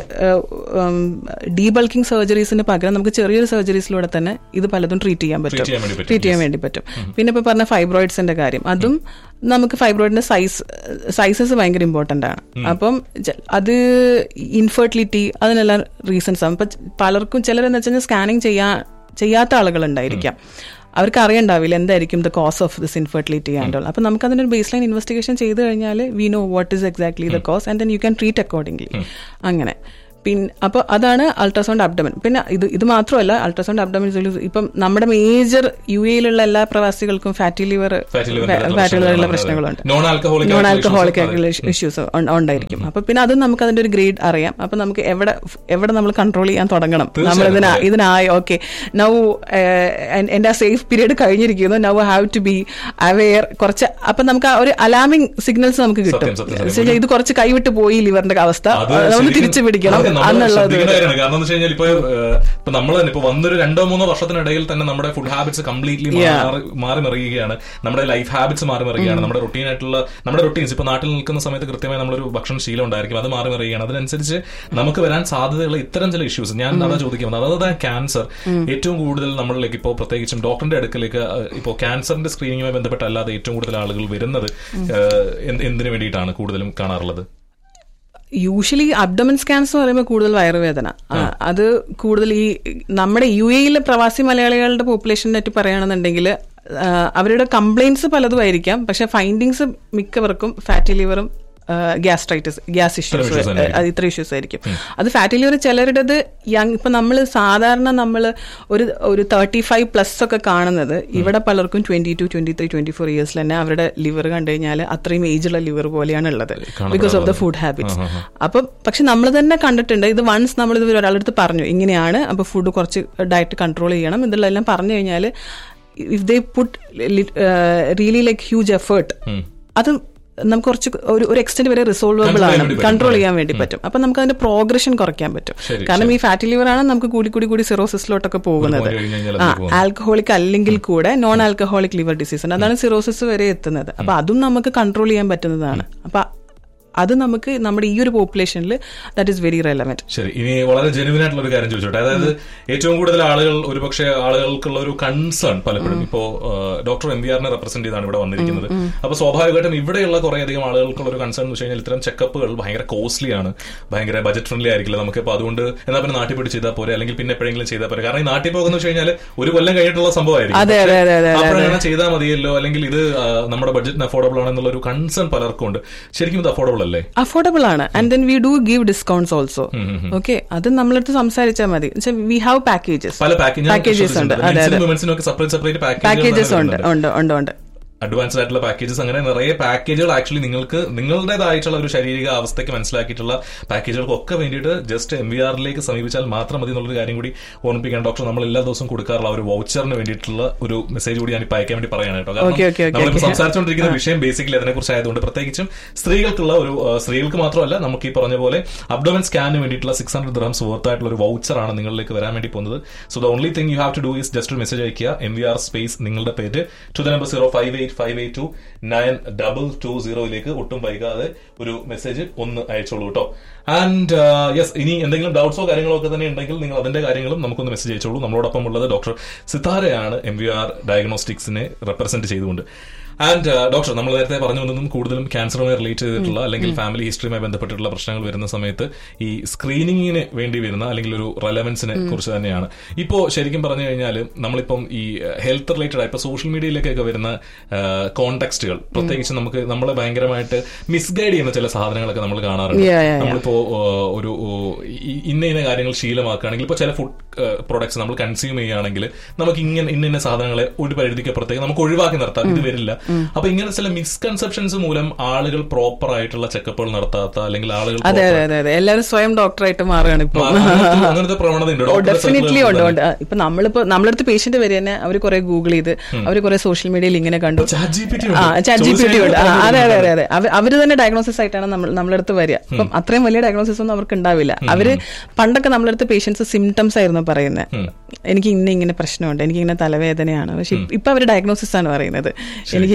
ഡീബൾക്കിംഗ് സർജറീസിന് പകരം നമുക്ക് ചെറിയൊരു സർജറീസിലൂടെ തന്നെ ഇത് പലതും ട്രീറ്റ് ചെയ്യാൻ പറ്റും ചെയ്യാൻ വേണ്ടി പറ്റും. ട്രീറ്റ് ചെയ്യാൻ വേണ്ടി പറ്റും പിന്നെ ഇപ്പൊ പറഞ്ഞ ഫൈബ്രോയിഡ്സിന്റെ കാര്യം അതും നമുക്ക് ഫൈബ്രോയിഡിന്റെ സൈസ് സൈസസ് ഭയങ്കര ഇമ്പോർട്ടന്റ് ആണ് അപ്പം ചെ- അത് ഇൻഫെർട്ടിലിറ്റി അതിനെല്ലാം റീസൺസ് ആണ് ഇപ്പൊ പലർക്കും ചിലരെന്ന് വെച്ചാൽ സ്കാനിങ് ചെയ്യാ ചെയ്യാത്ത ആളുകളുണ്ടായിരിക്കാം അവർക്ക് അറിയണ്ടാവില്ല എന്തായിരിക്കും the cause of this infertility and all അപ്പൊ നമുക്ക് അതിനൊരു ബേസ് ലൈൻ ഇൻവെസ്റ്റിഗേഷൻ ചെയ്ത് കഴിഞ്ഞാൽ we know what is exactly the cause and then you can treat accordingly അങ്ങനെ പിന്നെ അപ്പോൾ അതാണ് അൾട്രാസൗണ്ട് അബ്ഡമൻ പിന്നെ ഇത് ഇത് മാത്രമല്ല അൾട്രാസൗണ്ട് അബ്ഡമൻ ഇപ്പം നമ്മുടെ മേജർ യു എയിലുള്ള എല്ലാ പ്രവാസികൾക്കും fatty liver Fatty liver fatty ലിവറുള്ള പ്രശ്നങ്ങളുണ്ട്. പ്രശ്നങ്ങളുണ്ട് Non-alcoholic നോൺ ആയിട്ടുള്ള ആൽക്കഹോളിക് issues ആയിട്ടുള്ള ഇഷ്യൂസ് ഉണ്ടായിരിക്കും അപ്പൊ പിന്നെ അത് നമുക്ക് അതിന്റെ ഒരു ഗ്രേഡ് അറിയാം അപ്പൊ നമുക്ക് എവിടെ എവിടെ നമ്മൾ കൺട്രോൾ ചെയ്യാൻ തുടങ്ങണം നമ്മൾ ഇതിനാ ഇതിനായി ഓക്കെ നൗ എന്റെ ആ സേഫ് പീരീഡ് കഴിഞ്ഞിരിക്കുന്നു now have to be aware കുറച്ച് അപ്പൊ നമുക്ക് ആ ഒരു അലാമിംഗ് സിഗ്നൽസ് നമുക്ക് കിട്ടും സത്യം, സത്യം, സത്യം. ശരി, ഇത് കുറച്ച് കൈവിട്ട് പോയി ലിവറിന്റെ അവസ്ഥ അത് നമ്മൾ ശരിക്കും തിരിച്ചു പിടിക്കണം അതെ, നമ്മള് എന്നുള്ളത് ശ്രദ്ധിക്കേണ്ട കാര്യമാണ്. കാരണം എന്ന് വെച്ച് കഴിഞ്ഞാൽ ഇപ്പൊ ഏഹ്, ഇപ്പൊ നമ്മൾ തന്നെ ഇപ്പൊ വന്നൊരു രണ്ടോ മൂന്നോ വർഷത്തിനിടയിൽ തന്നെ നമ്മുടെ ഫുഡ് ഹാബിറ്റ്സ് കംപ്ലീറ്റ്ലി Yeah. മാറി മറിയുകയാണ് നമ്മുടെ ലൈഫ് ഹാബിറ്റ്സ് മാറി മറിയുകയാണ് നമ്മുടെ റൊട്ടീൻ ആയിട്ടുള്ള നമ്മുടെ റൊട്ടീൻസ് ഇപ്പൊ നാട്ടിൽ നിൽക്കുന്ന സമയത്ത് കൃത്യമായി നമ്മളൊരു ഭക്ഷണ ശീലം ഉണ്ടായിരിക്കും അത് മാറി മറിയുകയാണ് അതിനനുസരിച്ച് നമുക്ക് വരാൻ സാധ്യതയുള്ള ഇത്തരം ചില ഇഷ്യൂസ് ഞാൻ അതാ ചോദിക്കുന്നത് അതായത് ക്യാൻസർ ഏറ്റവും കൂടുതൽ നമ്മളിലേക്ക് ഇപ്പോൾ പ്രത്യേകിച്ചും ഡോക്ടറിന്റെ അടുക്കലേക്ക് ഇപ്പോൾ ക്യാൻസറിന്റെ സ്ക്രീനിങ്ങുമായി ബന്ധപ്പെട്ടല്ലാതെ ഏറ്റവും കൂടുതൽ ആളുകൾ വരുന്നത് ഏഹ്, എന്ത്- എന്തിനു വേണ്ടിയിട്ടാണ് കൂടുതലും കാണാറുള്ളത് യൂഷ്വലി അബ്ഡമൻ സ്കാൻസ് എന്ന് പറയുമ്പോൾ കൂടുതൽ വയറുവേദന ആ, അത് കൂടുതൽ ഈ നമ്മുടെ യു എയിലെ പ്രവാസി മലയാളികളുടെ പോപ്പുലേഷനെ പറ്റി പറയുകയാണെന്നുണ്ടെങ്കിൽ ആ, അവരുടെ കംപ്ലൈൻസ് പലതും ആയിരിക്കാം പക്ഷെ ഫൈൻഡിങ്സ് മിക്കവർക്കും ഫാറ്റി ലിവറും ഗ്യാസ്ട്രൈറ്റിസ് ഗ്യാസ് ഇഷ്യൂസ് issues തന്നെയായിരിക്കും. അത് ഇത്ര ഇഷ്യൂസ് ആയിരിക്കും അത് ഫാറ്റി ലിവർ ചിലരുടേത് യങ് ഇപ്പൊ നമ്മൾ സാധാരണ നമ്മൾ ഒരു ഒരു തേർട്ടി ഫൈവ് പ്ലസ് ഒക്കെ കാണുന്നത് ഇവിടെ പലർക്കും twenty two twenty three twenty four ഇയേഴ്സിൽ തന്നെ അവരുടെ ലിവർ കണ്ടു കഴിഞ്ഞാൽ അത്രയും ഏജുള്ള ലിവർ പോലെയാണ് ഉള്ളത് because of the food habits അപ്പൊ പക്ഷെ നമ്മൾ തന്നെ കണ്ടിട്ടുണ്ട് ഇത് വൺസ് നമ്മൾ ഇത് ഒരാളുടെ അടുത്ത് പറഞ്ഞു ഇങ്ങനെയാണ് അപ്പൊ ഫുഡ് കുറച്ച് ഡയറ്റ് കൺട്രോൾ ചെയ്യണം ഇതെല്ലാം പറഞ്ഞു കഴിഞ്ഞാൽ if they put really like huge effort അത് നമുക്ക് കുറച്ച് ഒരു ഒരു എക്സ്റ്റെന്റ് വരെ റിസോൾവബിൾ Control ചെയ്യാൻ ആണ് വേണ്ടി പറ്റും. കൺട്രോൾ ചെയ്യാൻ വേണ്ടി പറ്റും അപ്പൊ നമുക്ക് അതിന്റെ പ്രോഗ്രഷൻ കുറയ്ക്കാൻ പറ്റും ശരി, കാരണം ഈ ഫാറ്റി ലിവർ ആണ് നമുക്ക് കൂടി കൂടി കൂടി സിറോസിസിലോട്ടൊക്കെ പോകുന്നത് point കഴിഞ്ഞ് കഴിഞ്ഞാൽ ആ അതിലേക്ക് പോകും. ആൽക്കഹോളിക് അല്ലെങ്കിൽ കൂടെ നോൺ ആൽക്കഹോളിക് ലിവർ ഡിസീസ് ഉണ്ട് അതാണ് സിറോസിസ് വരെ എത്തുന്നത് അപ്പൊ അതും നമുക്ക് കൺട്രോൾ ചെയ്യാൻ പറ്റുന്നതാണ് അപ്പൊ അത് നമുക്ക് നമ്മുടെ ഈ ഒരു പോപ്പുലേഷനിൽ ദാറ്റ് ഈസ് വെരി റെലവെന്റ് ശരി ഇനി വളരെ ജെനുവിൻ ആയിട്ടുള്ള ഒരു കാര്യം ചോദിച്ചോട്ടെ അതായത് ഏറ്റവും കൂടുതൽ ആളുകൾ ഒരുപക്ഷെ ആളുകൾക്കുള്ള ഒരു കൺസേൺ പലപ്പോഴും ഇപ്പോ ഡോക്ടർ എം വി ആറിനെ റെപ്രസെന്റ് ചെയ്താണ് ഇവിടെ വന്നിരിക്കുന്നത് അപ്പൊ സ്വാഭാവികമായിട്ടും ഇവിടെയുള്ള കുറെ അധികം ആളുകൾക്കുള്ള ഒരു കൺസേൺ എന്ന് വെച്ച് കഴിഞ്ഞാൽ ഇത്തരം ചെക്കപ്പുകൾ ഭയങ്കര കോസ്റ്റ്ലി ആണ് ഭയങ്കര ബജറ്റ് ഫ്രണ്ട്ലി ആയിരിക്കില്ല നമുക്ക് ഇപ്പൊ അതുകൊണ്ട് എന്നാ പിന്നെ നാട്ടിൽ പോയിട്ട് ചെയ്താൽ പോരെ അല്ലെങ്കിൽ പിന്നെ എപ്പോഴെങ്കിലും ചെയ്താൽ പോരെ കാരണം ഈ നാട്ടിൽ പോകുന്ന വെച്ച് കഴിഞ്ഞാൽ ഒരു കൊല്ലം കഴിഞ്ഞിട്ടുള്ള സംഭവമായിരിക്കും അതെ, അതെ, അതെ, അതെ, പക്ഷേ അപ്പോഴാണ് ചെയ്താൽ മതിയല്ലോ അല്ലെങ്കിൽ ഇത് ആ, നമ്മുടെ ബഡ്ജറ്റിന് അഫോർഡബിൾ ആണെന്നുള്ള ഒരു കൺസേൺ പലർക്കും ഉണ്ട് ശരിക്കും ഇത് അഫോർഡബിൾ അല്ലേ അഫോർഡബിൾ ആണ് and then we do give discounts also okay അത് നമ്മളടുത്ത് സംസാരിച്ചാൽ മതി വി ഹാവ് പാക്കേജസ് പല പാക്കേജ് പാക്കേജസ് ഉണ്ട് അതെ അതെ വുമൻസിനും ഒക്കെ സെപ്പറേറ്റ് സെപ്പറേറ്റ് പാക്കേജസ് ഉണ്ട് ഉണ്ട് ഉണ്ട് ഉണ്ട് അഡ്വാൻസ്ഡ് ആയിട്ടുള്ള പാക്കേജസ് അങ്ങനെ നിറയെ പാക്കേജുകൾ ആക്ച്വലി നിങ്ങൾക്ക് നിങ്ങളുടേതായിട്ടുള്ള ഒരു ശാരീരിക അവസ്ഥയ്ക്ക് മനസ്സിലാക്കിയിട്ടുള്ള പാക്കേജുകൾക്കൊക്കെ വേണ്ടിയിട്ട് ജസ്റ്റ് എം വി ആറിലേക്ക് സമീപിച്ചാൽ മാത്രം മതി എന്നുള്ളൊരു കാര്യം കൂടി ഓർമ്മിപ്പിക്കാൻ ഡോക്ടർ നമ്മൾ എല്ലാ ദിവസവും കൊടുക്കാറുള്ള ആ ഒരു വൗച്ചറിന് വേണ്ടിയിട്ടുള്ള ഒരു മെസ്സേജ് കൂടി ഞാൻ ഇപ്പൊ അയക്കാൻ വേണ്ടി പറയാണ് കേട്ടോ Okay, okay, okay, നമ്മളിപ്പോൾ okay. സംസാരിച്ചുകൊണ്ടിരിക്കുന്ന വിഷയം ബേസിക്കലി അതിനെക്കുറിച്ച് ആയതുകൊണ്ട് പ്രത്യേകിച്ചും സ്ത്രീകൾക്കുള്ള ഒരു ആ, സ്ത്രീകൾക്ക് മാത്രമല്ല നമുക്ക് ഈ പറഞ്ഞ പോലെ അബ്ഡോമൻ സ്കാനിന് വേണ്ടിയിട്ടുള്ള സിക്സ് ഹൺഡ്രഡ് ദ്രംസ് വർത്ത് ആയിട്ടുള്ള ഒരു വൗച്ചറാണ് നിങ്ങളിലേക്ക് വരാൻ വേണ്ടി പോകുന്നത് so the only thing you have to do is just ഒരു മെസ്സേജ് അയക്കുക എം വി ആർ സ്പേസ് നിങ്ങളുടെ പേര് to the number zero five eight five eight two nine double two സീറോയിലേക്ക് ഒട്ടും വൈകാതെ ഒരു മെസ്സേജ് ഒന്ന് അയച്ചോളൂ കേട്ടോ ആൻഡ് യെസ് ഇനി എന്തെങ്കിലും ഡൗട്ട്സോ കാര്യങ്ങളോ ഒക്കെ തന്നെ ഉണ്ടെങ്കിൽ നിങ്ങൾ അതിന്റെ കാര്യങ്ങളും നമുക്കൊന്ന് മെസ്സേജ് അയച്ചോളൂ നമ്മളോടൊപ്പം ഉള്ളത് ഡോക്ടർ സിതാരയാണ് എം വി ആർ ഡയഗ്നോസ്റ്റിക്സിനെ റെപ്രസെന്റ് ചെയ്തുകൊണ്ട് ആൻഡ് ഡോക്ടർ നമ്മൾ നേരത്തെ പറഞ്ഞു വന്നതും കൂടുതലും ക്യാൻസറുമായി റിലേറ്റ് ചെയ്തിട്ടുള്ള അല്ലെങ്കിൽ ഫാമിലി ഹിസ്റ്ററിയുമായി ബന്ധപ്പെട്ടിട്ടുള്ള പ്രശ്നങ്ങൾ വരുന്ന സമയത്ത് ഈ സ്ക്രീനിങ്ങിന് വേണ്ടി വരുന്ന അല്ലെങ്കിൽ ഒരു റെലവൻസിനെ കുറിച്ച് തന്നെയാണ് ഇപ്പോൾ ശരിക്കും പറഞ്ഞു കഴിഞ്ഞാൽ നമ്മളിപ്പം ഈ ഹെൽത്ത് റിലേറ്റഡ് ഇപ്പൊ സോഷ്യൽ മീഡിയയിലേക്കൊക്കെ വരുന്ന കോണ്ടെക്സ്റ്റുകൾ പ്രത്യേകിച്ച് നമുക്ക് നമ്മളെ ഭയങ്കരമായിട്ട് മിസ്ഗൈഡ് ചെയ്യുന്ന ചില സാധനങ്ങളൊക്കെ നമ്മൾ കാണാറുണ്ട് Yeah, yeah, yeah. നമ്മളിപ്പോ ആ, ഒരു ഓ, ഈ- ഇന്ന ഇന്ന കാര്യങ്ങൾ ശീലമാക്കുകയാണെങ്കിൽ ഇപ്പൊ ചില ഫുഡ് പ്രൊഡക്ട്സ് നമ്മൾ കൺസ്യൂം ചെയ്യുകയാണെങ്കിൽ നമുക്ക് ഇങ്ങനെ ഇന്ന ഇന്ന സാധനങ്ങളെ ഒരു പരിധിക്കപ്പുറത്തേക്ക് നമുക്ക് ഒഴിവാക്കി നിർത്താം ഇത് വരില്ല അപ്പൊ ഇങ്ങനെ ചില മിസ്കൺസെപ്ഷൻസ് മൂലം ആളുകൾ പ്രോപ്പർ ആയിട്ടുള്ള ചെക്കപ്പുകൾ നടത്താത്ത അല്ലെങ്കിൽ ആളുകൾ അതെ അതെ അതെ അതെ എല്ലാവരും സ്വയം ഡോക്ടറായിട്ട് മാറുകയാണ് ഇപ്പൊ അങ്ങനത്തെ- അങ്ങനത്തെ പ്രവണത ഉണ്ട് ഡോക്ടറുടെ ഡെഫിനറ്റ്ലി circle ഉണ്ട് കളിൽ ഉണ്ട് ഇപ്പൊ നമ്മളിപ്പോ നമ്മളടുത്ത് പേഷ്യന്റ് വരെ തന്നെ അവർ കുറെ ഗൂഗിൾ ചെയ്ത് അവർ കുറെ സോഷ്യൽ മീഡിയയിൽ ഇങ്ങനെ കണ്ടു Chat GPT ഉണ്ട്. ആ ചാറ്റ് ജി പി ടി ഉണ്ട് ആ, ചോദിച്ചാൽ അതെ അതെ അതെ അതെ അവ- അവര് തന്നെ ഡയഗ്നോസിസ് ആയിട്ടാണ് നമ്മൾ നമ്മളടുത്ത് വരിക അപ്പം അത്രയും വലിയ ഡയഗ്നോസിസ് ഒന്നും അവർക്ക് ഉണ്ടാവില്ല അവര് പണ്ടൊക്കെ നമ്മളടുത്ത് പേഷ്യൻസ് സിംറ്റംസ് ആയിരുന്നു പറയുന്നത് എനിക്ക് ഇന്ന ഇങ്ങനെ പ്രശ്നമുണ്ട് എനിക്ക് ഇങ്ങനെ തലവേദനയാണ് പക്ഷെ ഇപ്പ- ഇപ്പൊ അവര് ഡയഗ്നോസിസ് ആണ് പറയുന്നത് എനിക്ക്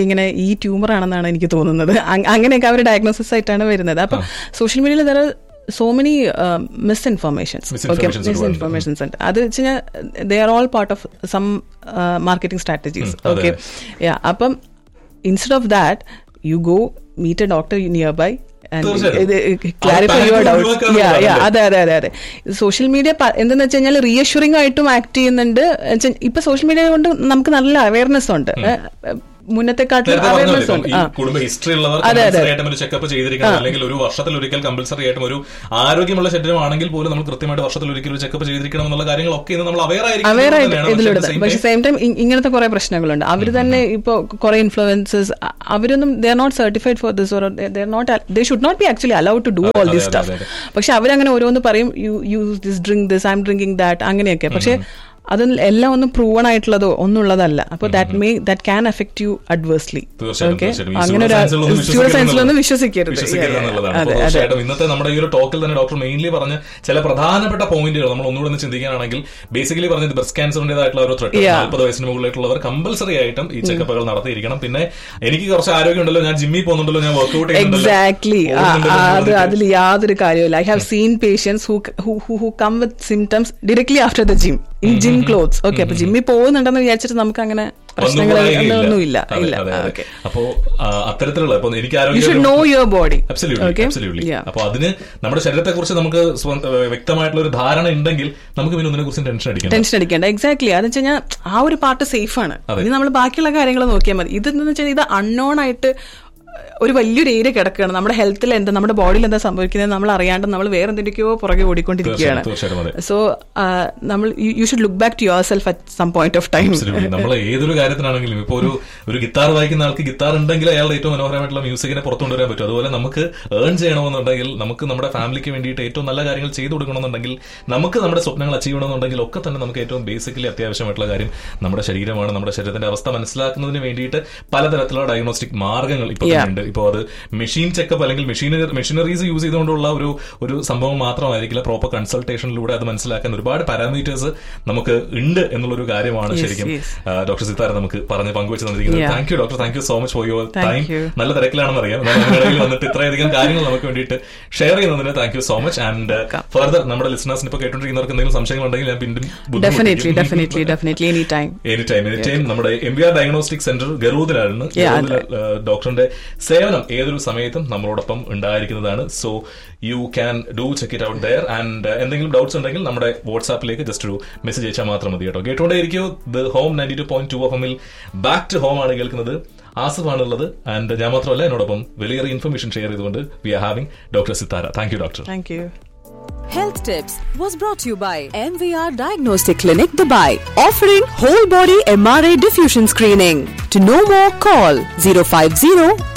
ഇങ്ങനെ ഈ ട്യൂമർ ആണെന്നാണ് എനിക്ക് തോന്നുന്നത് അങ്- അങ്ങനെയൊക്കെ അവർ ഡയഗ്നോസിസ് ആയിട്ടാണ് വരുന്നത് അപ്പൊ സോഷ്യൽ മീഡിയയിൽ there are so many misinformations okay Misinformations ഒരുപാടുണ്ട്. മിസ്ഇൻഫർമേഷൻസ് ഉണ്ട് അത് വെച്ച് കഴിഞ്ഞാൽ they are all part of some marketing strategies ഉം, അതെ. ഓക്കെ യാ അപ്പം instead of that you go meet a doctor nearby തീർച്ചയായിട്ടും. ക്ലാരിഫൈ അത് യുവർ panic ഡൗട്ട്സ് ഒഴിവാക്കാന്നുള്ളതാണ് യാ അല്ലേ? അതെ അതെ അതെ അതെ സോഷ്യൽ മീഡിയ എന്തെന്ന് വെച്ച് കഴിഞ്ഞാൽ റീഅഷ്യൂറിംഗ് ആയിട്ടും ആക്ട് ചെയ്യുന്നുണ്ട് എന്നുവെച്ചാ ഇപ്പൊ സോഷ്യൽ മീഡിയ കൊണ്ട് നമുക്ക് നല്ല അവയർനെസ് ഉണ്ട് മുന്നത്തെക്കാട്ടും നേരത്തെ അവയർനെസ് പറഞ്ഞല്ലോ, ഉണ്ട് ഈ ആ കുടുംബ ഹിസ്റ്ററി ഉള്ളവർ അതെ, അതെ. കമ്പൽസറി ആയിട്ടും ഒരു ചെക്കപ്പ് ചെയ്തിരിക്കണം അല്ലെങ്കിൽ ഒരു വർഷത്തിൽ ഒരിക്കൽ കമ്പൽസറി ആയിട്ടും ഒരു ആരോഗ്യമുള്ള ശരീരമാണെങ്കിൽ പോലും നമ്മൾ കൃത്യമായിട്ട് വർഷത്തിൽ ഒരിക്കൽ ഒരു ചെക്കപ്പ് ചെയ്തിരിക്കണം എന്നുള്ള കാര്യങ്ങളൊക്കെ ഇന്ന് നമ്മൾ അവയർ അവയർ ആയിട്ട് ഇതിലൂടെ പക്ഷെ സെയിം ടൈം ഇങ്ങനത്തെ കുറെ പ്രശ്നങ്ങളുണ്ട് അവർ തന്നെ ഇപ്പൊ കുറെ ഇൻഫ്ലുവൻസസ് അവരൊന്നും they are not certified for this or they not they should not be actually allowed to do അതെ, ഓൾ അതെ, ദിസ് അതെ, സ്റ്റഫ് അതെ. പക്ഷെ അവരങ്ങനെ ഓരോന്ന് പറയും you use this drink this I am drinking that അങ്ങനെയൊക്കെ പക്ഷെ അത് എല്ലാം ഒന്നും പ്രൂവൺ ആയിട്ടുള്ളതോ ഒന്നുള്ളതല്ല അപ്പൊ that may that can affect you adversely തീർച്ചയായിട്ടും, ഓക്കെ തീർച്ചയായിട്ടും. ഈ അങ്ങനെ ഒരു pseudoscience-ലൊന്നും സൈൻസിലൊന്നും വിശ്വസിക്കരുത് വിശ്വസിക്കരുത് വിശ്വസിക്കരുത് Yeah, yeah, എന്നുള്ളതാണ്. അതെ അപ്പോൾ അതെ തീർച്ചയായിട്ടും ഇന്നത്തെ നമ്മുടെ ഈ ഒരു ടോക്കിൽ തന്നെ ഡോക്ടർ മെയിൻലി പറഞ്ഞ ചില പ്രധാനപ്പെട്ട പോയിന്റുകൾ നമ്മൾ ഒന്നുകൂടെ ഒന്ന് ചിന്തിക്കാനാണെങ്കിൽ ബേസിക്കലി പറഞ്ഞത് ബ്രസ്റ്റ് ക്യാൻസറിന്റേതായിട്ടുള്ള ഒരു ത്രെട്ട് Yeah. നാൽപ്പത് വയസ്സിന് മുകളിലായിട്ടുള്ളവർ കമ്പൽസറി ആയിട്ടും ഈ ചെക്കപ്പുകൾ നടത്തിയിരിക്കണം പിന്നെ എനിക്ക് കുറച്ച് ആരോഗ്യം ഉണ്ടല്ലോ ഞാൻ ജിമ്മിൽ പോകുന്നുണ്ടല്ലോ ഞാൻ വർക്ക്ഔട്ട് എക്സാക്ട്ലി അത് അതിൽ യാതൊരു കാര്യമില്ല I have seen patients who come with symptoms directly after the gym in gym clothes okay അപ്പൊ ജിമ്മിൽ പോകുന്നുണ്ടെന്ന് വിചാരിച്ചിട്ട് നമുക്ക് അങ്ങനെ പ്രശ്നങ്ങൾ ഒന്നുമില്ല ഇല്ല ഓക്കെ അപ്പോ ആ, അത്തരത്തിലുള്ള ഇപ്പൊ എനിക്ക് യു ഷുഡ് നോ ആരോഗ്യം യുവർ ബോഡി Absolutely, absolutely. അപ്പൊ അതിന് നമ്മുടെ ശരീരത്തെ കുറിച്ച് നമുക്ക് സ്വന്ത- ഏഹ് വ്യക്തമായിട്ടുള്ള ഒരു ധാരണ ഉണ്ടെങ്കിൽ നമുക്ക് പിന്നെ ഒന്നിനെ കുറിച്ച് ടെൻഷൻ അടിക്കണം ടെൻഷൻ അടിക്കേണ്ട എക്സാക്ട്ലി അതെന്ന് വെച്ച് കഴിഞ്ഞാൽ ആ ഒരു പാർട്ട് സേഫ് ആണ് അതെ. ഇനി നമ്മൾ ബാക്കിയുള്ള കാര്യങ്ങൾ നോക്കിയാൽ മതി ഇതെന്ന് വെച്ചാൽ ഇത് അൺനോൺ ആയിട്ട് ഒരു വലിയൊരു ഏരിയ കിടക്കുകയാണ് നമ്മുടെ ഹെൽത്തിൽ എന്താ നമ്മുടെ ബോഡിയിൽ എന്താ സംഭവിക്കുന്നത് നമ്മൾ അറിയാണ്ട് നമ്മൾ വേറെ എന്തിൻ്റെയോ പുറകെ ഓടിക്കൊണ്ടിരിക്കുകയാണ് തീർച്ചയായിട്ടും, തീർച്ചയായിട്ടും അതെ. സോ നമ്മൾ you should look back to yourself at some point of time നമ്മൾ ഏതൊരു കാര്യത്തിനാണെങ്കിലും ഇപ്പൊ ഒരു ഒരു ഗിത്താർ വായിക്കുന്ന ആൾക്ക് ഗിത്താർ ഉണ്ടെങ്കിൽ അയാളുടെ ഏറ്റവും മനോഹരമായിട്ടുള്ള മ്യൂസിക്കിനെ പുറത്തു കൊണ്ടുവരാൻ പറ്റും അതുപോലെ നമുക്ക് ഏൺ ചെയ്യണമെന്നുണ്ടെങ്കിൽ നമുക്ക് നമ്മുടെ ഫാമിലിക്ക് വേണ്ടിയിട്ട് ഏറ്റവും നല്ല കാര്യങ്ങൾ ചെയ്തു കൊടുക്കണമെന്നുണ്ടെങ്കിൽ നമുക്ക് നമ്മുടെ സ്വപ്നങ്ങൾ അച്ചീവ് ചെയ്യണമെന്നുണ്ടെങ്കിൽ ഒക്കെ തന്നെ നമുക്ക് ഏറ്റവും ബേസിക്കലി അത്യാവശ്യമായിട്ടുള്ള കാര്യം നമ്മുടെ ശരീരമാണ് നമ്മുടെ ശരീരത്തിന്റെ അവസ്ഥ മനസ്സിലാക്കുന്നതിന് വേണ്ടിയിട്ട് പലതരത്തിലുള്ള ഡയഗ്നോസ്റ്റിക് മാർഗങ്ങൾ ഇപ്പൊ Yeah. ഉണ്ട് ഇപ്പോൾ അത് മെഷീൻ ചെക്കപ്പ് അല്ലെങ്കിൽ മെഷീനറി മെഷീനറീസ് യൂസ് ചെയ്തുകൊണ്ടുള്ള ഒരു ഒരു സംഭവം മാത്രമായിരിക്കില്ല പ്രോപ്പർ കൺസൾട്ടേഷനിലൂടെ അത് മനസ്സിലാക്കാൻ ഒരുപാട് പാരാമീറ്റേഴ്സ് നമുക്ക് ഉണ്ട് എന്നുള്ളൊരു കാര്യമാണ് Yes, ശരിക്കും yes. ഡോക്ടർ സിത്താര നമുക്ക് പറഞ്ഞ് പങ്കുവെച്ച് തന്നിരിക്കുന്നത് Yeah. Thank you doctor thank you so much for your Thank time you. നല്ല തിരക്കിലാണെന്ന് അറിയാം എന്നാലും അതിനിടയിൽ വന്നിട്ട് ഇത്രയധികം കാര്യങ്ങൾ നമുക്ക് വേണ്ടിയിട്ട് ഷെയർ ചെയ്യുന്നതിന് thank you so much and Welcome. Further നമ്മുടെ ലിസണേഴ്സിന് ഇപ്പോൾ കേട്ടോണ്ടിരിക്കുന്നവർക്ക് എന്തെങ്കിലും സംശയങ്ങൾ ഉണ്ടെങ്കിൽ ഞാൻ പിന്നും definitely definitely definitely any time any time any time നമ്മുടെ M V R diagnostic centre ഗറൂദിലാണ് Yeah, ഗറൂദിലെ, ഏഹ്, ഡോക്ടറിന്റെ സേവനം ഏതൊരു സമയത്തും നമ്മളോടൊപ്പം ഉണ്ടായിരിക്കുന്നതാണ് so you can do check it out there and എന്തെങ്കിലും ഡൗട്ട്സ് ഉണ്ടെങ്കിൽ നമ്മുടെ വാട്സാപ്പിലേക്ക് ജസ്റ്റ് ഒരു മെസ്സേജ് അയച്ചാൽ മാത്രം മതി കേട്ടോ കേട്ടോണ്ടേ ഇരിക്കൂ the Home ninety two point two F എമ്മിൽ ബാക്ക് ടു ഹോം ആണ് കേൾക്കുന്നത് ആസിഫ് ആണുള്ളത് ആൻഡ് ഞാൻ മാത്രമല്ല എന്നോടൊപ്പം വലിയേറെ ഇൻഫർമേഷൻ ഷെയർ ചെയ്തുകൊണ്ട് we are having doctor Sithara thank you doctor thank you Health Tips was brought to you by MVR Diagnostic Clinic Dubai, offering whole body MRI diffusion screening. To know more, call 050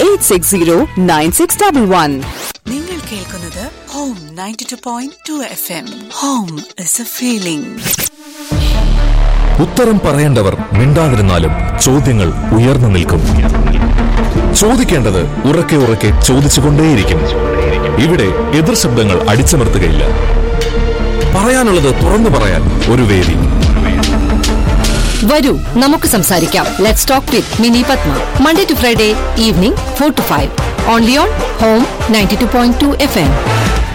860 9611. നിങ്ങൾ കേൾക്കുന്നത് Home ninety two point two F M Home is a feeling ഉത്തരം പറയേണ്ടവർ മിണ്ടാതിരുന്നാലും ചോദ്യങ്ങൾ ഉയർന്നു നിൽക്കും ചോദിക്കേണ്ടത് ഉറക്കെ ഉറക്കെ ചോദിച്ചുകൊണ്ടേയിരിക്കും ഇവിടെ എതിർ ശബ്ദങ്ങൾ അടിച്ചമർത്തുകയില്ല പറയാനുള്ളത് തുറന്നു പറയാൻ ഒരു വേദി വരൂ നമുക്ക് സംസാരിക്കാം let's talk with Mini Padma Monday to Friday evening four to five only on Home ninety two point two F M